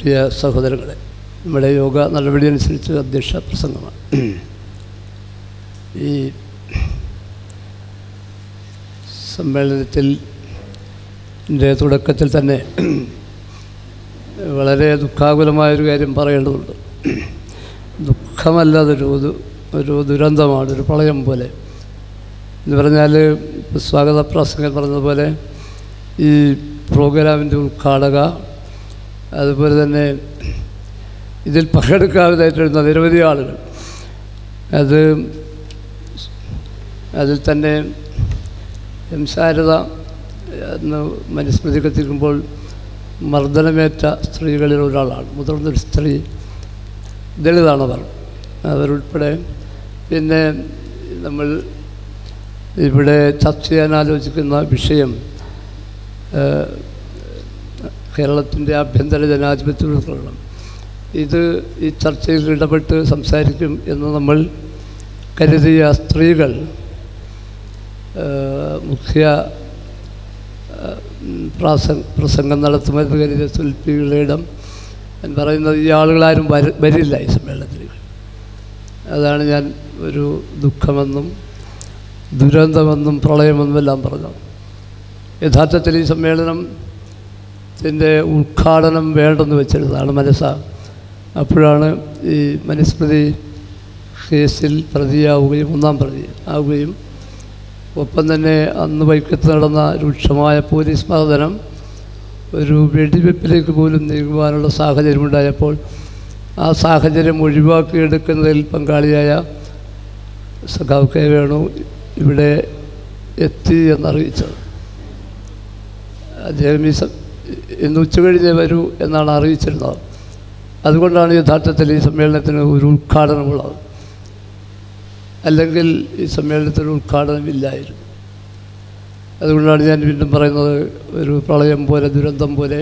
പ്രിയ സഹോദരങ്ങളെ നമ്മുടെ യോഗ നടപടി അനുസരിച്ച് അധ്യക്ഷ പ്രസംഗമാണ് ഈ സമ്മേളനത്തിൽ എൻ്റെ തുടക്കത്തിൽ തന്നെ വളരെ ദുഃഖാകുലമായൊരു കാര്യം പറയേണ്ടതുണ്ട് ദുഃഖമല്ല അതൊരു ദു- ഒരു ദുരന്തമാണ് ഒരു പ്രളയം പോലെ എന്ന് പറഞ്ഞാൽ ഇപ്പോൾ സ്വാഗത പ്രസംഗം പറഞ്ഞതുപോലെ ഈ പ്രോഗ്രാമിൻ്റെ ഉദ്ഘാടക അതുപോലെ തന്നെ ഇതിൽ പങ്കെടുക്കാവുന്നതായിട്ടുള്ള നിരവധി ആളുകൾ അത് അതിൽ തന്നെ എം ശാരദ എന്ന് മനുസ്മൃതി കത്തിക്കുമ്പോൾ മർദ്ദനമേറ്റ സ്ത്രീകളിൽ ഒരാളാണ് മുതിർന്നൊരു സ്ത്രീ ദളിതാണവർ അവരുൾപ്പെടെ പിന്നെ നമ്മൾ ഇവിടെ ചർച്ച ചെയ്യാൻ ആലോചിക്കുന്ന വിഷയം ഏഹ്, കേരളത്തിൻ്റെ ആഭ്യന്തര ജനാധിപത്യ പ്രകടനം ഇത് ഈ ചർച്ചയിൽ ഇടപെട്ട് സംസാരിക്കും എന്ന് നമ്മൾ കരുതിയ സ്ത്രീകൾ ഏഹ്, മുഖ്യ ഏഹ്, ഉം, പ്രാസംഗ പ്രസംഗം നടത്തുമെന്ന് കരുതിയ ശില്പികളിടം ഞാൻ പറയുന്നത് ഈ ആളുകളാരും വര വരില്ല ഈ സമ്മേളനത്തിൽ അതാണ് ഞാൻ ഒരു ദുഃഖമെന്നും ദുരന്തമെന്നും പ്രളയമെന്നും എല്ലാം പറഞ്ഞത് യഥാർത്ഥത്തിൽ ഈ സമ്മേളനത്തിൻ്റെ ഉദ്ഘാടനം വേണ്ടെന്ന് വെച്ചിരുന്നതാണ് മനസ്സ അപ്പോഴാണ് ഈ മനുസ്മൃതി കേസിൽ പ്രതിയാവുകയും ഒന്നാം പ്രതി ആവുകയും ഒപ്പം തന്നെ അന്ന് വൈക്കത്ത് നടന്ന രൂക്ഷമായ പോലീസ് മർദ്ദനം ഒരു വെടിവെപ്പിലേക്ക് പോലും നീങ്ങുവാനുള്ള സാഹചര്യമുണ്ടായപ്പോൾ ആ സാഹചര്യം ഒഴിവാക്കിയെടുക്കുന്നതിൽ പങ്കാളിയായ സഖാവ് കെ വേണു ഇവിടെ എത്തി എന്നറിയിച്ചത് അദ്ദേഹം ഈ സ- ഇന്ന് ഉച്ചകഴിഞ്ഞേ വരൂ എന്നാണ് അറിയിച്ചിരുന്നത് അതുകൊണ്ടാണ് യഥാർത്ഥത്തിൽ ഈ സമ്മേളനത്തിന് ഒരു ഉദ്ഘാടനമുള്ളത് അല്ലെങ്കിൽ ഈ സമ്മേളനത്തിന് ഉദ്ഘാടനമില്ലായിരുന്നു അതുകൊണ്ടാണ് ഞാൻ വീണ്ടും പറയുന്നത് ഒരു പ്രളയം പോലെ ദുരന്തം പോലെ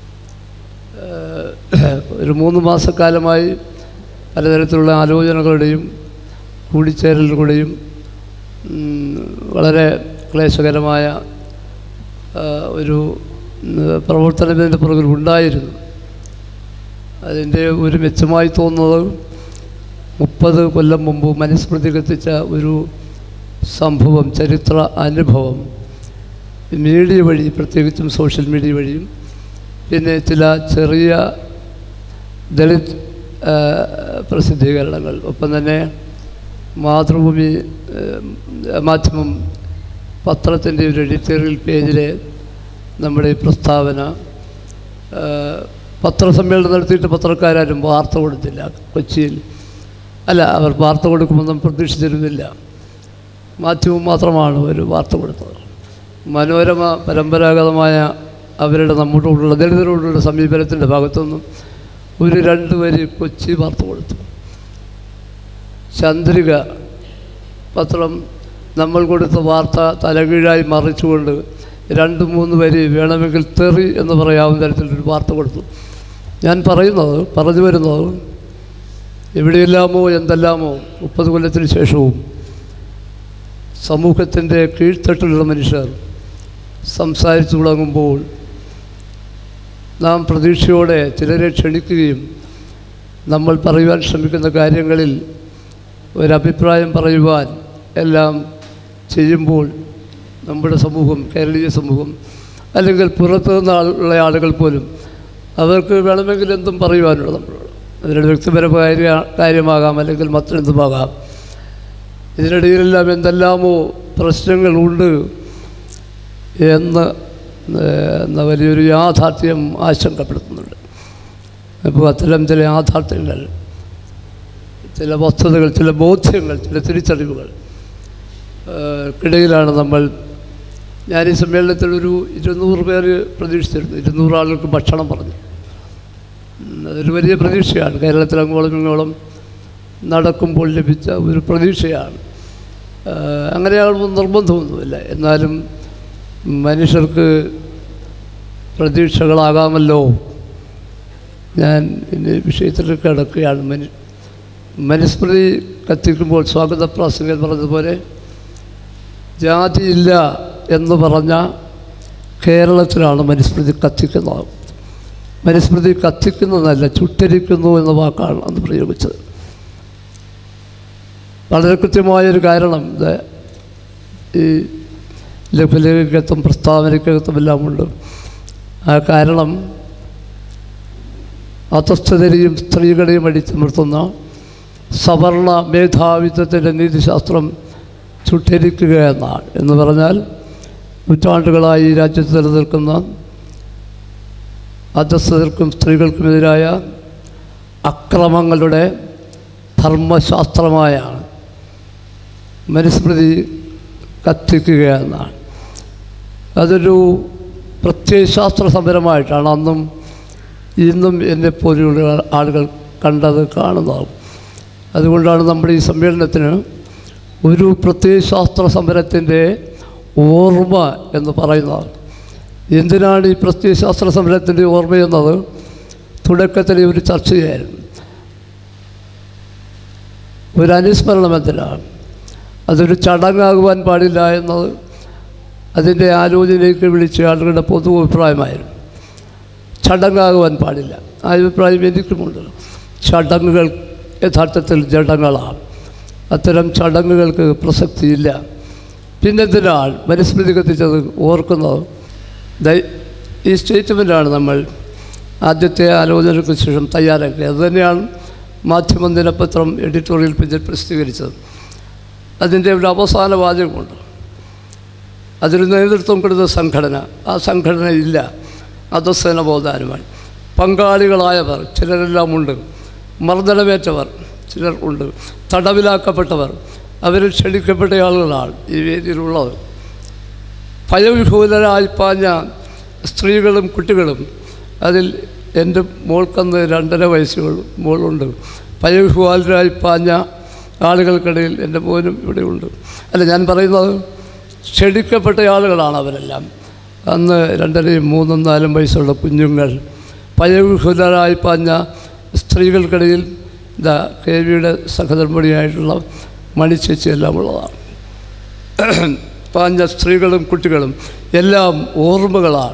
ഏഹ്, ഒരു മൂന്ന് മാസക്കാലമായി പലതരത്തിലുള്ള ആലോചനകളുടെയും കൂടിച്ചേരലുകളുടെയും ഉം, വളരെ ക്ലേശകരമായ ആ, ഒരു ഉം, പ്രവർത്തനം ഇതിൻ്റെ പുറകിൽ ഉണ്ടായിരുന്നു അതിൻ്റെ ഒരു മെച്ചമായി തോന്നുന്നത് മുപ്പത് കൊല്ലം മുമ്പ് മനുസ്മൃതി കത്തിച്ച ഒരു സംഭവം ചരിത്ര അനുഭവം മീഡിയ വഴി പ്രത്യേകിച്ചും സോഷ്യൽ മീഡിയ വഴിയും പിന്നെ ചില ചെറിയ ദളിത് ആ, പ്രസിദ്ധീകരണങ്ങൾ ഒപ്പം തന്നെ മാതൃഭൂമി ആ, മാധ്യമം പത്രത്തിൻ്റെ ഒരു എഡിറ്റോറിയൽ പേജിലെ നമ്മുടെ ഈ പ്രസ്താവന ആ, പത്രസമ്മേളനം നടത്തിയിട്ട് പത്രക്കാരും വാർത്ത കൊടുത്തില്ല കൊച്ചിയിൽ അല്ല അവർ വാർത്ത കൊടുക്കുമെന്നും പ്രതീക്ഷിച്ചിരുന്നില്ല മാധ്യമം മാത്രമാണ് ഒരു വാർത്ത കൊടുത്തത് മനോരമ പരമ്പരാഗതമായ അവരുടെ നമ്മോടുള്ള ദളിതരോടുള്ള സമീപനത്തിൻ്റെ ഭാഗത്തുനിന്നും ഒരു രണ്ട് വരി കൊച്ചി വാർത്ത കൊടുത്തു ചന്ദ്രിക പത്രം നമ്മൾ കൊടുത്ത വാർത്ത തലകീഴായി മറിച്ചുകൊണ്ട് രണ്ട് മൂന്ന് വരി വേണമെങ്കിൽ തെറി എന്ന് പറയാവുന്ന തരത്തിലൊരു വാർത്ത കൊടുത്തു ഞാൻ പറയുന്നത് പറഞ്ഞു വരുന്നത് എവിടെയെല്ലാമോ എന്തെല്ലാമോ മുപ്പത് കൊല്ലത്തിന് ശേഷവും സമൂഹത്തിൻ്റെ കീഴ്ത്തട്ടിലുള്ള മനുഷ്യർ സംസാരിച്ചു തുടങ്ങുമ്പോൾ നാം പ്രതീക്ഷയോടെ ചിലരെ ക്ഷണിക്കുകയും നമ്മൾ പറയുവാൻ ശ്രമിക്കുന്ന കാര്യങ്ങളിൽ ഒരഭിപ്രായം പറയുവാൻ എല്ലാം ചെയ്യുമ്പോൾ നമ്മുടെ സമൂഹം കേരളീയ സമൂഹം അല്ലെങ്കിൽ പുറത്തു നിന്ന് ആൾ- ഉള്ള ആളുകൾ പോലും അവർക്ക് വേണമെങ്കിൽ എന്തും പറയുവാനുള്ളത് നമ്മളോട് അതിനൊരു വ്യക്തിപരമായ കാര്യ- കാര്യമാകാം അല്ലെങ്കിൽ മറ്റെന്തുമാകാം ഇതിനിടയിലെല്ലാം എന്തെല്ലാമോ പ്രശ്നങ്ങളുണ്ട് എന്ന് ഏഹ്, എന്ന വലിയൊരു യാഥാർത്ഥ്യം ആശങ്കപ്പെടുത്തുന്നുണ്ട് അപ്പോൾ അത്തരം ചില യാഥാർത്ഥ്യങ്ങൾ ചില വസ്തുതകൾ ചില ബോധ്യങ്ങൾ ചില തിരിച്ചറിവുകൾ ഏഹ്, ക്കിടയിലാണ് നമ്മൾ ഞാൻ ഈ സമ്മേളനത്തിൽ ഒരു ഇരുന്നൂറ് പേര് പ്രതീക്ഷിച്ചിരുന്നു ഇരുന്നൂറ് ആളുകൾക്ക് ഭക്ഷണം പറഞ്ഞു ഉം, അതൊരു വലിയ പ്രതീക്ഷയാണ് കേരളത്തിൽ അങ്ങോളം ഇങ്ങോളം നടക്കുമ്പോൾ ലഭിച്ച ഒരു പ്രതീക്ഷയാണ് ഏഹ്, അങ്ങനെയാകുമ്പോൾ നിർബന്ധമൊന്നുമില്ല എന്നാലും മനുഷ്യർക്ക് പ്രതീക്ഷകളാകാമല്ലോ ഞാൻ ഇനി വിഷയത്തിലേക്ക് കിടക്കുകയാണ് മനു മനുസ്മൃതി കത്തിക്കുമ്പോൾ സ്വാഗത പ്രാസംഗം പറഞ്ഞതുപോലെ ജാതിയില്ല എന്ന് പറഞ്ഞ കേരളത്തിലാണ് മനുസ്മൃതി കത്തിക്കുന്നത് മനുസ്മൃതി കത്തിക്കുന്നതല്ല ചുട്ടരിക്കുന്നു എന്ന വാക്കാണ് അന്ന് പ്രയോഗിച്ചത് വളരെ കൃത്യമായൊരു കാരണം ഇത് ഈ ലഘുലേഖകത്വം പ്രസ്താവനയ്ക്കകത്തും എല്ലാം ഉണ്ട് ആ കാരണം അധസ്ഥതരെയും സ്ത്രീകളെയും അടിച്ചമർത്തുന്ന സവർണ മേധാവിത്വത്തിൻ്റെ നീതിശാസ്ത്രം ചുട്ടരിക്കുക എന്നാണ് എന്ന് പറഞ്ഞാൽ നൂറ്റാണ്ടുകളായി ഈ രാജ്യത്ത് നിലനിൽക്കുന്ന അധസ്ഥതർക്കും സ്ത്രീകൾക്കുമെതിരായ അക്രമങ്ങളുടെ ധർമ്മശാസ്ത്രമായാണ് മനുസ്മൃതി കത്തിക്കുക എന്നാണ് അതൊരു പ്രത്യയശാസ്ത്ര സമരമായിട്ടാണ് അന്നും ഇന്നും എന്നെപ്പോലെയുള്ള ആളുകൾ കണ്ടത് കാണുന്നത് അതുകൊണ്ടാണ് നമ്മുടെ ഈ സമ്മേളനത്തിന് ഒരു പ്രത്യയശാസ്ത്ര സമരത്തിൻ്റെ ഓർമ്മ എന്ന് പറയുന്നത് എന്തിനാണ് ഈ പ്രത്യയശാസ്ത്ര സമരത്തിൻ്റെ ഓർമ്മയെന്നത് തുടക്കത്തിലെ ഒരു ചർച്ചയായിരുന്നു ഒരു അനുസ്മരണം എന്തിനാണ് അതൊരു ചടങ്ങാകുവാൻ പാടില്ല എന്നത് അതിൻ്റെ ആലോചനയിലേക്ക് വിളിച്ച ആളുകളുടെ പൊതു അഭിപ്രായമായിരുന്നു ചടങ്ങാകുവാൻ പാടില്ല ആ അഭിപ്രായം എനിക്കുമുണ്ട് ചടങ്ങുകൾ യഥാർത്ഥത്തിൽ ജഡങ്ങളാണ് അത്തരം ചടങ്ങുകൾക്ക് പ്രസക്തിയില്ല പിന്നെന്തിനാണ് മനുസ്മൃതി കത്തിച്ചത് ഓർക്കുന്നത് ദൈ- ഈ സ്റ്റേറ്റ്മെൻറ്റാണ് നമ്മൾ ആദ്യത്തെ ആലോചനയ്ക്ക് ശേഷം തയ്യാറാക്കിയത് അതുതന്നെയാണ് മാധ്യമം ദിനപത്രം എഡിറ്റോറിയൽ പേജിൽ പ്രസിദ്ധീകരിച്ചത് അതിൻ്റെ ഒരു അവസാന വാചകമുണ്ട് അതിന് നേതൃത്വം കൊടുത്ത സംഘടന ആ സംഘടന ഇല്ല അധസ്ഥന ബോധാനുമായി പങ്കാളികളായവർ ചിലരെല്ലാം ഉണ്ട് മർദ്ദനമേറ്റവർ ചിലർ ഉണ്ട് തടവിലാക്കപ്പെട്ടവർ അവരിൽ ക്ഷണിക്കപ്പെട്ട ആളുകളാണ് ഈ വേദിയിലുള്ളത് ഭയവിഹൂലരായി പാഞ്ഞ സ്ത്രീകളും കുട്ടികളും അതിൽ എൻ്റെ മോൾക്കന്ന് രണ്ടര വയസ്സുകൾ മോളുണ്ട് ഭയവിഹുവാലരായി പാഞ്ഞ ആളുകൾക്കിടയിൽ എൻ്റെ മോനും ഇവിടെയുണ്ട് അല്ല ഞാൻ പറയുന്നത് ക്ഷണിക്കപ്പെട്ട ആളുകളാണ് അവരെല്ലാം അന്ന് രണ്ടരയും മൂന്നും നാലും വയസ്സുള്ള കുഞ്ഞുങ്ങൾ ഭയവിഹുലരായി പാഞ്ഞ സ്ത്രീകൾക്കിടയിൽ ഇതാ കെ വിയുടെ സഹധർമ്മിണിയായിട്ടുള്ള മണിച്ചേച്ചി എല്ലാം ഉള്ളതാണ് പാഞ്ഞ സ്ത്രീകളും കുട്ടികളും എല്ലാം ഓർമ്മകളാണ്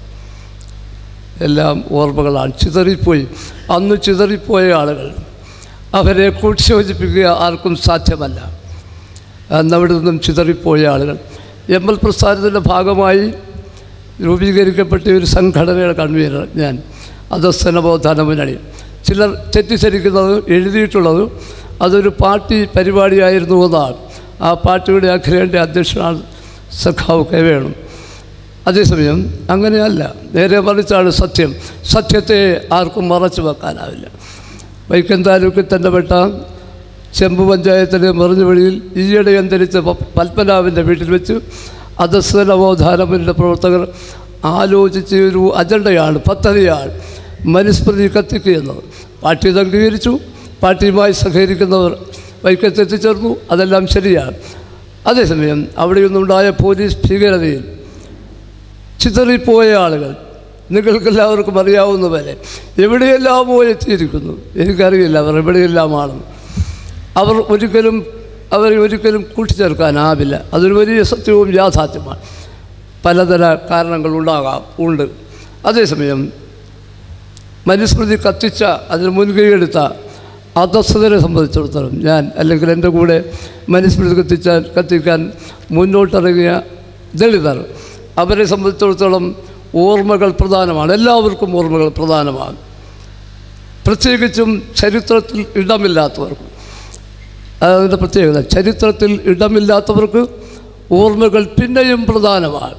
എല്ലാം ഓർമ്മകളാണ് ചിതറിപ്പോയി അന്ന് ചിതറിപ്പോയ ആളുകൾ അവരെ കൂട്ടിയോജിപ്പിക്കുക ആർക്കും സാധ്യമല്ല അന്ന് അവിടെ നിന്നും ചിതറിപ്പോയ ആളുകൾ എം എൽ പ്രസ്ഥാനത്തിൻ്റെ ഭാഗമായി രൂപീകരിക്കപ്പെട്ട ഒരു സംഘടനയുടെ കൺവീനർ ഞാൻ അധസ്ഥനബോധാന മുന്നണി ചിലർ തെറ്റിദ്ധരിക്കുന്നത് എഴുതിയിട്ടുള്ളത് അതൊരു പാർട്ടി പരിപാടിയായിരുന്നു എന്നാണ് ആ പാർട്ടിയുടെ അഖിലേന്ത്യ അധ്യക്ഷനാണ് സഖാവ് കെ വേണു അതേസമയം അങ്ങനെയല്ല നേരെ മറിച്ചാണ് സത്യം സത്യത്തെ ആർക്കും മറച്ചു വെക്കാനാവില്ല വൈക്കം താലൂക്കിൽ തന്നെ പെട്ട ചെമ്പ് പഞ്ചായത്തിലെ മറിഞ്ഞുവഴിയിൽ ഈയിടെ അന്തരിച്ച പ- പത്മനാഭൻ്റെ വീട്ടിൽ വെച്ച് അധസ്ഥനബോധാനത്തിൻ്റെ പ്രവർത്തകർ ആലോചിച്ച ഒരു അജണ്ടയാണ് പദ്ധതിയാണ് മനുസ്മൃതി കത്തിക്കുക എന്നത് പാർട്ടി ഇത് അംഗീകരിച്ചു പാർട്ടിയുമായി സഹകരിക്കുന്നവർ വൈക്കത്ത് എത്തിച്ചേർന്നു അതെല്ലാം ശരിയാണ് അതേസമയം അവിടെയൊന്നുണ്ടായ പോലീസ് ഭീകരതയിൽ ചിതറിപ്പോയ ആളുകൾ നിങ്ങൾക്കെല്ലാവർക്കും അറിയാവുന്ന പോലെ എവിടെയെല്ലാമോ എത്തിയിരിക്കുന്നു എനിക്കറിയില്ല അവർ എവിടെയെല്ലാമാണെന്ന് അവർ ഒരിക്കലും അവരെ ഒരിക്കലും കൂട്ടിച്ചേർക്കാനാവില്ല അതൊരു വലിയ സത്യവും യാഥാർത്ഥ്യമാണ് പലതര കാരണങ്ങളുണ്ടാകാം ഉണ്ട് അതേസമയം മനുസ്മൃതി കത്തിച്ച അതിന് മുൻകൈയെടുത്ത അധസ്ഥതരെ സംബന്ധിച്ചിടത്തോളം ഞാൻ അല്ലെങ്കിൽ എൻ്റെ കൂടെ മനുസ്മൃതി കത്തിച്ചാൽ കത്തിക്കാൻ മുന്നോട്ടിറങ്ങിയ ദളിതർ അവരെ സംബന്ധിച്ചിടത്തോളം ഓർമ്മകൾ പ്രധാനമാണ് എല്ലാവർക്കും ഓർമ്മകൾ പ്രധാനമാണ് പ്രത്യേകിച്ചും ചരിത്രത്തിൽ ഇടമില്ലാത്തവർക്കും അതിൻ്റെ പ്രത്യേകത ചരിത്രത്തിൽ ഇടമില്ലാത്തവർക്ക് ഓർമ്മകൾ പിന്നെയും പ്രധാനമാണ്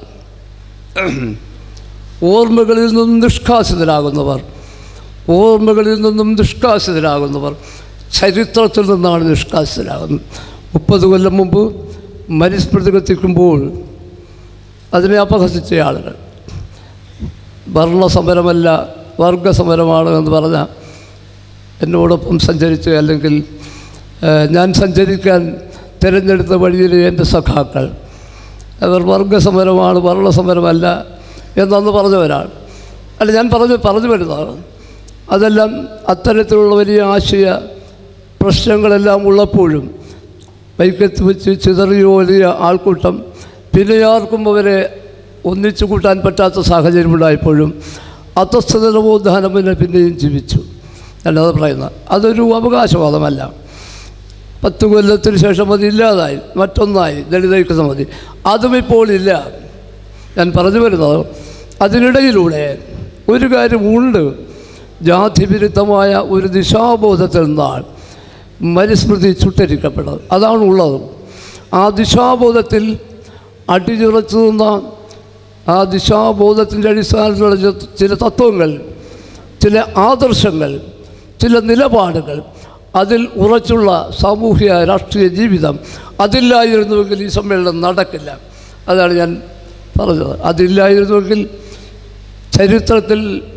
ഓർമ്മകളിൽ നിന്നും നിഷ്കാസിതരാകുന്നവർ ഓർമ്മകളിൽ നിന്നും നിഷ്കാസിതരാകുന്നവർ ചരിത്രത്തിൽ നിന്നാണ് നിഷ്കാസിതരാകുന്നത് മുപ്പത് കൊല്ലം മുമ്പ് മനുസ്മൃതി കത്തിക്കുമ്പോൾ അതിനെ അപഹസിച്ച ആളുകൾ വർണ്ണസമരമല്ല വർഗസമരമാണ് എന്ന് പറഞ്ഞ എന്നോടൊപ്പം സഞ്ചരിച്ച് അല്ലെങ്കിൽ ഏഹ്, ഞാൻ സഞ്ചരിക്കാൻ തിരഞ്ഞെടുത്ത വഴിയിലെ എൻ്റെ സഖാക്കൾ അവർ വർഗസമരമാണ് വർണ്ണസമരമല്ല എന്നന്ന് പറഞ്ഞവരാണ് അല്ല ഞാൻ പറഞ്ഞു പറഞ്ഞു വരുന്നതാണ് അതെല്ലാം അത്തരത്തിലുള്ള വലിയ ആശയ പ്രശ്നങ്ങളെല്ലാം ഉള്ളപ്പോഴും വൈക്കത്ത് വെച്ച് ചിതറിയോലിയ ആൾക്കൂട്ടം പിന്നെ ആർക്കും അവരെ ഒന്നിച്ചു കൂട്ടാൻ പറ്റാത്ത സാഹചര്യമുണ്ടായപ്പോഴും അധസ്ഥ നവോത്ഥാനം പിന്നെ പിന്നെയും ജീവിച്ചു അല്ലാതെ പറയുന്നത് അതൊരു അവകാശവാദമല്ല പത്ത് കൊല്ലത്തിന് ശേഷം അത് ഇല്ലാതായി മറ്റൊന്നായി ദളിതൈക്യ സമിതി അതും ഇപ്പോൾ ഇല്ല ഞാൻ പറഞ്ഞു വരുന്നത് അതിനിടയിലൂടെ ഒരു കാര്യമുണ്ട് ജാതിവിരുദ്ധമായ ഒരു ദിശാബോധത്തിൽ നിന്നാണ് മനുസ്മൃതി ചുട്ടരിക്കപ്പെട്ടത് അതാണ് ഉള്ളത് ആ ദിശാബോധത്തിൽ അടിച്ചുറച്ചു നിന്ന ആ ദിശാബോധത്തിൻ്റെ അടിസ്ഥാനത്തിലുള്ള ചി- ചില തത്വങ്ങൾ ചില ആദർശങ്ങൾ ചില നിലപാടുകൾ അതിൽ ഉറച്ചുള്ള സാമൂഹിക രാഷ്ട്രീയ ജീവിതം അതില്ലായിരുന്നുവെങ്കിൽ ഈ സമ്മേളനം നടക്കില്ല അതാണ് ഞാൻ പറഞ്ഞത് അതില്ലായിരുന്നുവെങ്കിൽ ചരിത്രത്തിൽ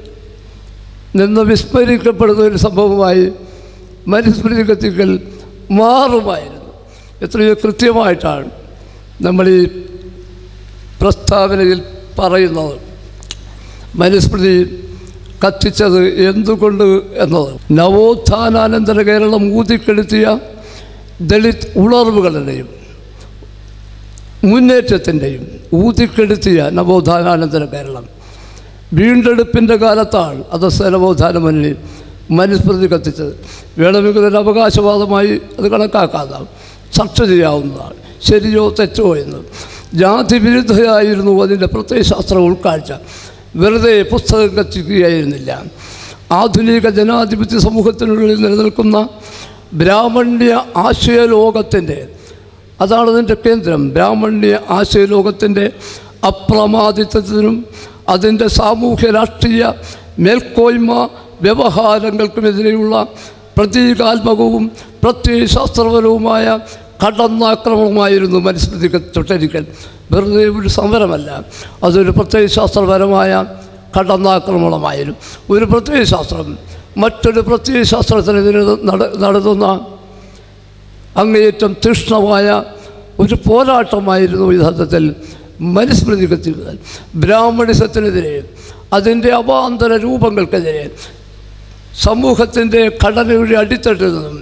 നിന്ന് വിസ്മരിക്കപ്പെടുന്ന ഒരു സംഭവമായി മനുസ്മൃതി കത്തിക്കൽ മാറുമായിരുന്നു എത്രയോ കൃത്യമായിട്ടാണ് നമ്മൾ ഈ പ്രസ്താവനയിൽ പറയുന്നത് മനുസ്മൃതി കത്തിച്ചത് എന്തുകൊണ്ട് എന്നത് നവോത്ഥാനാനന്തര കേരളം ഊതിക്കെടുത്തിയ ദളിത് ഉണർവുകളുടെയും മുന്നേറ്റത്തിൻ്റെയും ഊതിക്കെടുത്തിയ നവോത്ഥാനാനന്തര കേരളം വീണ്ടെടുപ്പിൻ്റെ കാലത്താണ് അധസ്ഥ നവോത്ഥാന മുന്നണി മനുസ്മൃതി കത്തിച്ചത് വേണമെങ്കിൽ ഒരു അവകാശവാദമായി അത് കണക്കാക്കാതാണ് ചർച്ച ചെയ്യാവുന്നതാണ് ശരിയോ തെറ്റോ എന്ന് ജാതി വിരുദ്ധയായിരുന്നു അതിൻ്റെ പ്രത്യയശാസ്ത്ര ഉൾക്കാഴ്ച വെറുതെ പുസ്തകം കത്തിക്കുകയായിരുന്നില്ല ആധുനിക ജനാധിപത്യ സമൂഹത്തിനുള്ളിൽ നിലനിൽക്കുന്ന ബ്രാഹ്മണ്യ ആശയലോകത്തിൻ്റെ അതാണ് അതിൻ്റെ കേന്ദ്രം ബ്രാഹ്മണ്യ ആശയലോകത്തിൻ്റെ അപ്രമാദിത്വത്തിനും അതിൻ്റെ സാമൂഹ്യ രാഷ്ട്രീയ മേൽക്കോയ്മ വ്യവഹാരങ്ങൾക്കുമെതിരെയുള്ള പ്രതീകാത്മകവും പ്രത്യയശാസ്ത്രപരവുമായ കടന്നാക്രമണമായിരുന്നു മനുസ്മൃതി ചുട്ടരിക്കൽ വെറുതെ ഒരു സമരമല്ല അതൊരു പ്രത്യയശാസ്ത്രപരമായ കടന്നാക്രമണമായിരുന്നു ഒരു പ്രത്യയശാസ്ത്രം മറ്റൊരു പ്രത്യയശാസ്ത്രത്തിനെതിരെ നട നടത്തുന്ന അങ്ങേയറ്റം തീക്ഷ്ണമായ ഒരു പോരാട്ടമായിരുന്നു യഥാർത്ഥത്തിൽ മനുസ്മൃതി കത്തിക്കുക ബ്രാഹ്മണിസത്തിനെതിരെ അതിൻ്റെ അവാന്തര രൂപങ്ങൾക്കെതിരെ സമൂഹത്തിൻ്റെ ഘടനയുടെ അടിത്തട്ടിൽ നിന്നും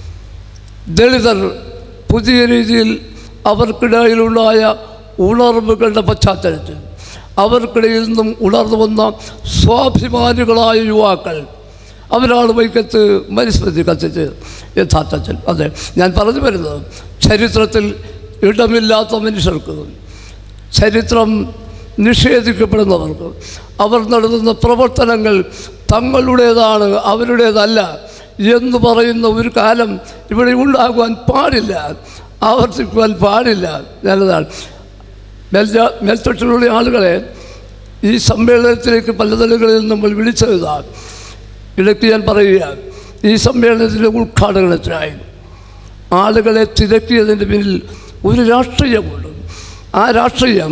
ദളിതർ പുതിയ രീതിയിൽ അവർക്കിടയിലുണ്ടായ ഉണർവുകളുടെ പശ്ചാത്തലത്തിൽ അവർക്കിടയിൽ നിന്നും ഉണർന്നു വന്ന സ്വാഭിമാനികളായ യുവാക്കൾ അവരാണ് വൈക്കത്ത് മനുസ്മൃതി കത്തിച്ച് യഥാർത്ഥത്തിൽ അതെ ഞാൻ പറഞ്ഞു വരുന്നത് ചരിത്രത്തിൽ ഇടമില്ലാത്ത മനുഷ്യർക്ക് ചരിത്രം നിഷേധിക്കപ്പെടുന്നവർക്ക് അവർ നടത്തുന്ന പ്രവർത്തനങ്ങൾ തങ്ങളുടേതാണ് അവരുടേതല്ല എന്ന് പറയുന്ന ഒരു കാലം ഇവിടെ ഉണ്ടാകുവാൻ പാടില്ല ആവർത്തിക്കുവാൻ പാടില്ല നല്ലതാണ് മേൽജ മേൽത്തൊട്ടിലുള്ള ആളുകളെ ഈ സമ്മേളനത്തിലേക്ക് പല തലങ്ങളിൽ നമ്മൾ വിളിച്ചതാണ് ഇടയ്ക്ക് ഞാൻ പറയുകയാണ് ഈ സമ്മേളനത്തിൻ്റെ ഉദ്ഘാടനത്തിനായി ആളുകളെ തിരക്കിയതിൻ്റെ പിന്നിൽ ഒരു രാഷ്ട്രീയമുണ്ട് ആ രാഷ്ട്രീയം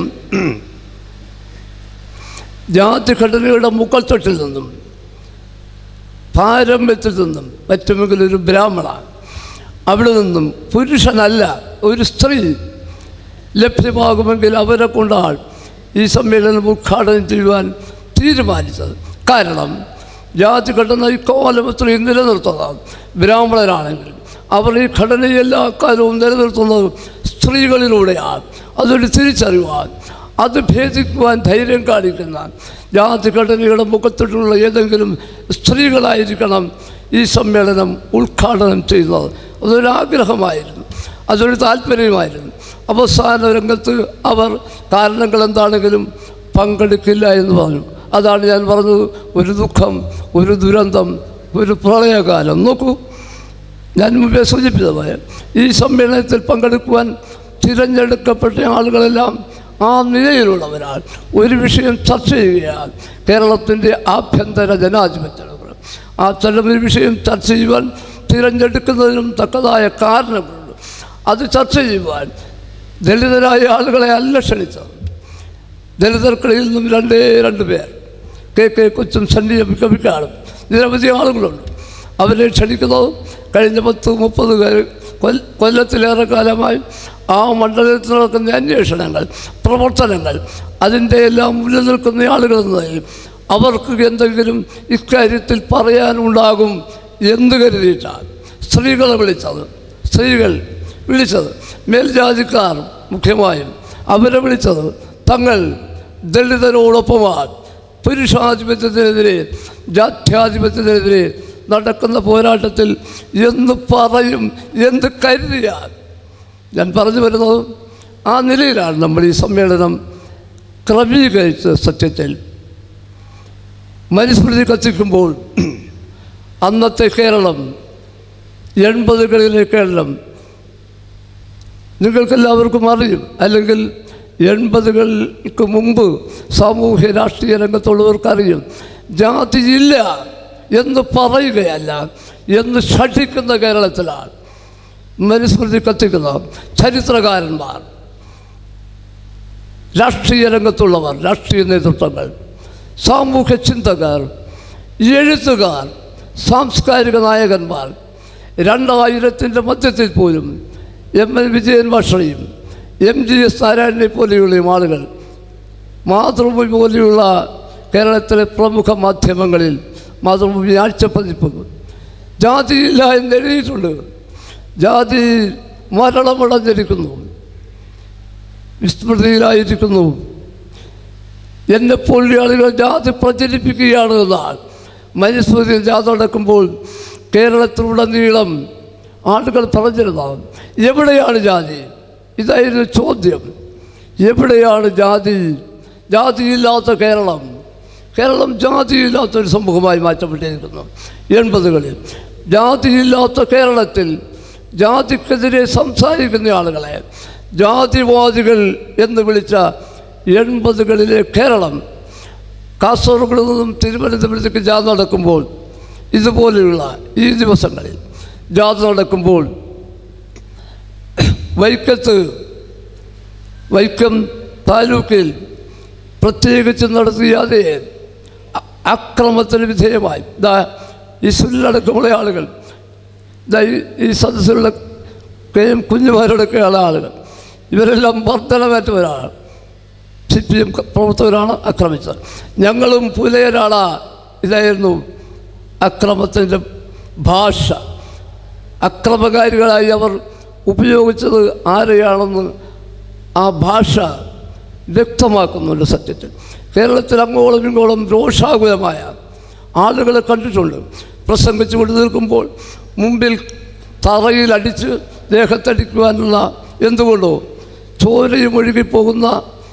ജാതിഘടനയുടെ മുക്കൽത്തൊട്ടിൽ നിന്നും പാരമ്പര്യത്തിൽ നിന്നും പറ്റുമെങ്കിൽ ഒരു ബ്രാഹ്മണ അവിടെ നിന്നും പുരുഷനല്ല ഒരു സ്ത്രീ ലഭ്യമാകുമെങ്കിൽ അവരെ കൊണ്ടാണ് ഈ സമ്മേളനം ഉദ്ഘാടനം ചെയ്യുവാൻ തീരുമാനിച്ചത് കാരണം ജാതി ഘടന ഇക്കാലം ഇത്രയും നിലനിർത്തുന്നതാണ് ബ്രാഹ്മണരാണെങ്കിലും അവർ ഈ ഘടന എല്ലാ കാലവും നിലനിർത്തുന്നത് സ്ത്രീകളിലൂടെയാണ് അതൊരു തിരിച്ചറിവാൻ അത് ഭേദിക്കുവാൻ ധൈര്യം കാണിക്കുന്ന ജാതി ഘടനയുടെ മുഖത്തിട്ടുള്ള ഏതെങ്കിലും സ്ത്രീകളായിരിക്കണം ഈ സമ്മേളനം ഉദ്ഘാടനം ചെയ്യുന്നത് അതൊരാഗ്രഹമായിരുന്നു അതൊരു താല്പര്യമായിരുന്നു അവസാന രംഗത്ത് അവർ കാരണങ്ങൾ എന്താണെങ്കിലും പങ്കെടുക്കില്ല എന്ന് പറഞ്ഞു അതാണ് ഞാൻ പറഞ്ഞത് ഒരു ദുഃഖം ഒരു ദുരന്തം ഒരു പ്രളയകാലം നോക്കൂ ഞാൻ മുമ്പേ സൂചിപ്പിച്ചതുപോലെ ഈ സമ്മേളനത്തിൽ പങ്കെടുക്കുവാൻ തിരഞ്ഞെടുക്കപ്പെട്ട ആളുകളെല്ലാം ആ നിലയിലുള്ളവരാണ് ഒരു വിഷയം ചർച്ച ചെയ്യുകയാണ് കേരളത്തിൻ്റെ ആഭ്യന്തര ജനാധിപത്യ ആ ചില ഒരു വിഷയം ചർച്ച ചെയ്യുവാൻ തിരഞ്ഞെടുക്കുന്നതിനും തക്കതായ കാരണങ്ങളുണ്ട് അത് ചർച്ച ചെയ്യുവാൻ ദളിതരായ ആളുകളെ അല്ല ക്ഷണിച്ചത് ദളിതർക്കിടയിൽ നിന്നും രണ്ടേ രണ്ട് പേർ കെ കെ കൊച്ചും സണ്ണി കവിക്കാടും നിരവധി ആളുകളുണ്ട് അവരെ ക്ഷണിക്കുന്നത് കഴിഞ്ഞ പത്ത് മുപ്പത് കൊല്ല കൊല്ലത്തിലേറെ കാലമായി ആ മണ്ഡലത്തിൽ നടക്കുന്ന അന്വേഷണങ്ങൾ പ്രവർത്തനങ്ങൾ അതിൻ്റെ എല്ലാം മുന്നിൽ നിൽക്കുന്ന ആളുകൾ എന്നതിൽ അവർക്ക് എന്തെങ്കിലും ഇക്കാര്യത്തിൽ പറയാനുണ്ടാകും എന്ന് കരുതിയിട്ടാണ് സ്ത്രീകളെ വിളിച്ചത് സ്ത്രീകൾ വിളിച്ചത് മേൽജാതിക്കാർ മുഖ്യമായും അവരെ വിളിച്ചത് തങ്ങൾ ദളിതരോടൊപ്പമാണ് പുരുഷാധിപത്യത്തിനെതിരെ ജാത്യാധിപത്യത്തിനെതിരെ നടക്കുന്ന പോരാട്ടത്തിൽ എന്ത് പറയും എന്ത് കരുതിയാൽ ഞാൻ പറഞ്ഞു വരുന്നത് ആ നിലയിലാണ് നമ്മൾ ഈ സമ്മേളനം ക്രമീകരിച്ച സത്യത്തിൽ മനുസ്മൃതി കത്തിക്കുമ്പോൾ അന്നത്തെ കേരളം എൺപതുകളിലെ കേരളം നിങ്ങൾക്കെല്ലാവർക്കും അറിയും അല്ലെങ്കിൽ എൺപതുകൾക്ക് മുമ്പ് സാമൂഹ്യ രാഷ്ട്രീയ രംഗത്തുള്ളവർക്കറിയും ജാതിയില്ല എന്ന് പറയുകയല്ല എന്ന് ഷഠിക്കുന്ന കേരളത്തിലാണ് മനുസ്മൃതി കത്തിക്കുന്ന ചരിത്രകാരന്മാർ രാഷ്ട്രീയ രംഗത്തുള്ളവർ രാഷ്ട്രീയ നേതൃത്വങ്ങൾ സാമൂഹ്യ ചിന്തകർ എഴുത്തുകാർ സാംസ്കാരിക നായകന്മാർ രണ്ടായിരത്തിൻ്റെ മധ്യത്തിൽ പോലും എം എൽ വിജയൻ ഭാഷയും എം ജി എസ് നാരായണനെ പോലെയുള്ള ആളുകൾ മാതൃഭൂമി പോലെയുള്ള കേരളത്തിലെ പ്രമുഖ മാധ്യമങ്ങളിൽ മാതൃഭൂമി ആഴ്ചപ്പതിപ്പ് ജാതിയില്ല എന്ന് എഴുതിയിട്ടുണ്ട് ജാതി മരണമടഞ്ഞിരിക്കുന്നു വിസ്മൃതിയിലായിരിക്കുന്നു എന്നെപ്പോലുള്ള ആളുകൾ ജാതി പ്രചരിപ്പിക്കുകയാണ് എന്നാണ് മനുസ്മൃതിയിൽ ജാതി നടക്കുമ്പോൾ കേരളത്തിലുടനീളം ആളുകൾ പറഞ്ഞിരുന്നത് എവിടെയാണ് ജാതി ഇതായിരുന്നു ചോദ്യം എവിടെയാണ് ജാതി ജാതിയില്ലാത്ത കേരളം കേരളം ജാതിയില്ലാത്തൊരു സമൂഹമായി മാറ്റപ്പെട്ടിരിക്കുന്നു എൺപതുകളിൽ ജാതിയില്ലാത്ത കേരളത്തിൽ ജാതിക്കെതിരെ സംസാരിക്കുന്ന ആളുകളെ ജാതിവാദികൾ എന്ന് വിളിച്ച എൺപതുകളിലെ കേരളം കാസർഗോഡ് നിന്നും തിരുവനന്തപുരത്തേക്ക് ജാഥ നടക്കുമ്പോൾ ഇതുപോലെയുള്ള ഈ ദിവസങ്ങളിൽ ജാഥ നടക്കുമ്പോൾ വൈക്കത്ത് വൈക്കം താലൂക്കിൽ പ്രത്യേകിച്ച് നടത്തിയ അതേ അ- അക്രമത്തിന് വിധേയമായി ദാ ഈ സുനിലടക്കമുള്ള ആളുകൾ ദാ ഈ- ഈ സദസ്സിലുള്ള കെ എം കുഞ്ഞുമാരടക്കമുള്ള ആളുകൾ ഇവരെല്ലാം വർധനമേറ്റവരാണ് സി പി എം പ്രവർത്തകരാണ് ആക്രമിച്ചത് ഞങ്ങളും പുലയരാണ് ഇതായിരുന്നു അക്രമത്തിൻ്റെ ഭാഷ അക്രമകാരികളായി അവർ ഉപയോഗിച്ചത് ആരെയാണെന്ന് ആ ഭാഷ വ്യക്തമാക്കുന്നുണ്ട് സത്യത്തിൽ കേരളത്തിൽ അങ്ങോളം ഇങ്ങോളം രോഷാകുലമായ ആളുകളെ കണ്ടിട്ടുണ്ട് പ്രസംഗിച്ചു കൊണ്ട് നിൽക്കുമ്പോൾ മുമ്പിൽ തറയിൽ അടിച്ച് ദേഹത്തടിക്കുവാനുള്ള എന്തുകൊണ്ടോ ചോരയും ഒഴുകിപ്പോകുന്ന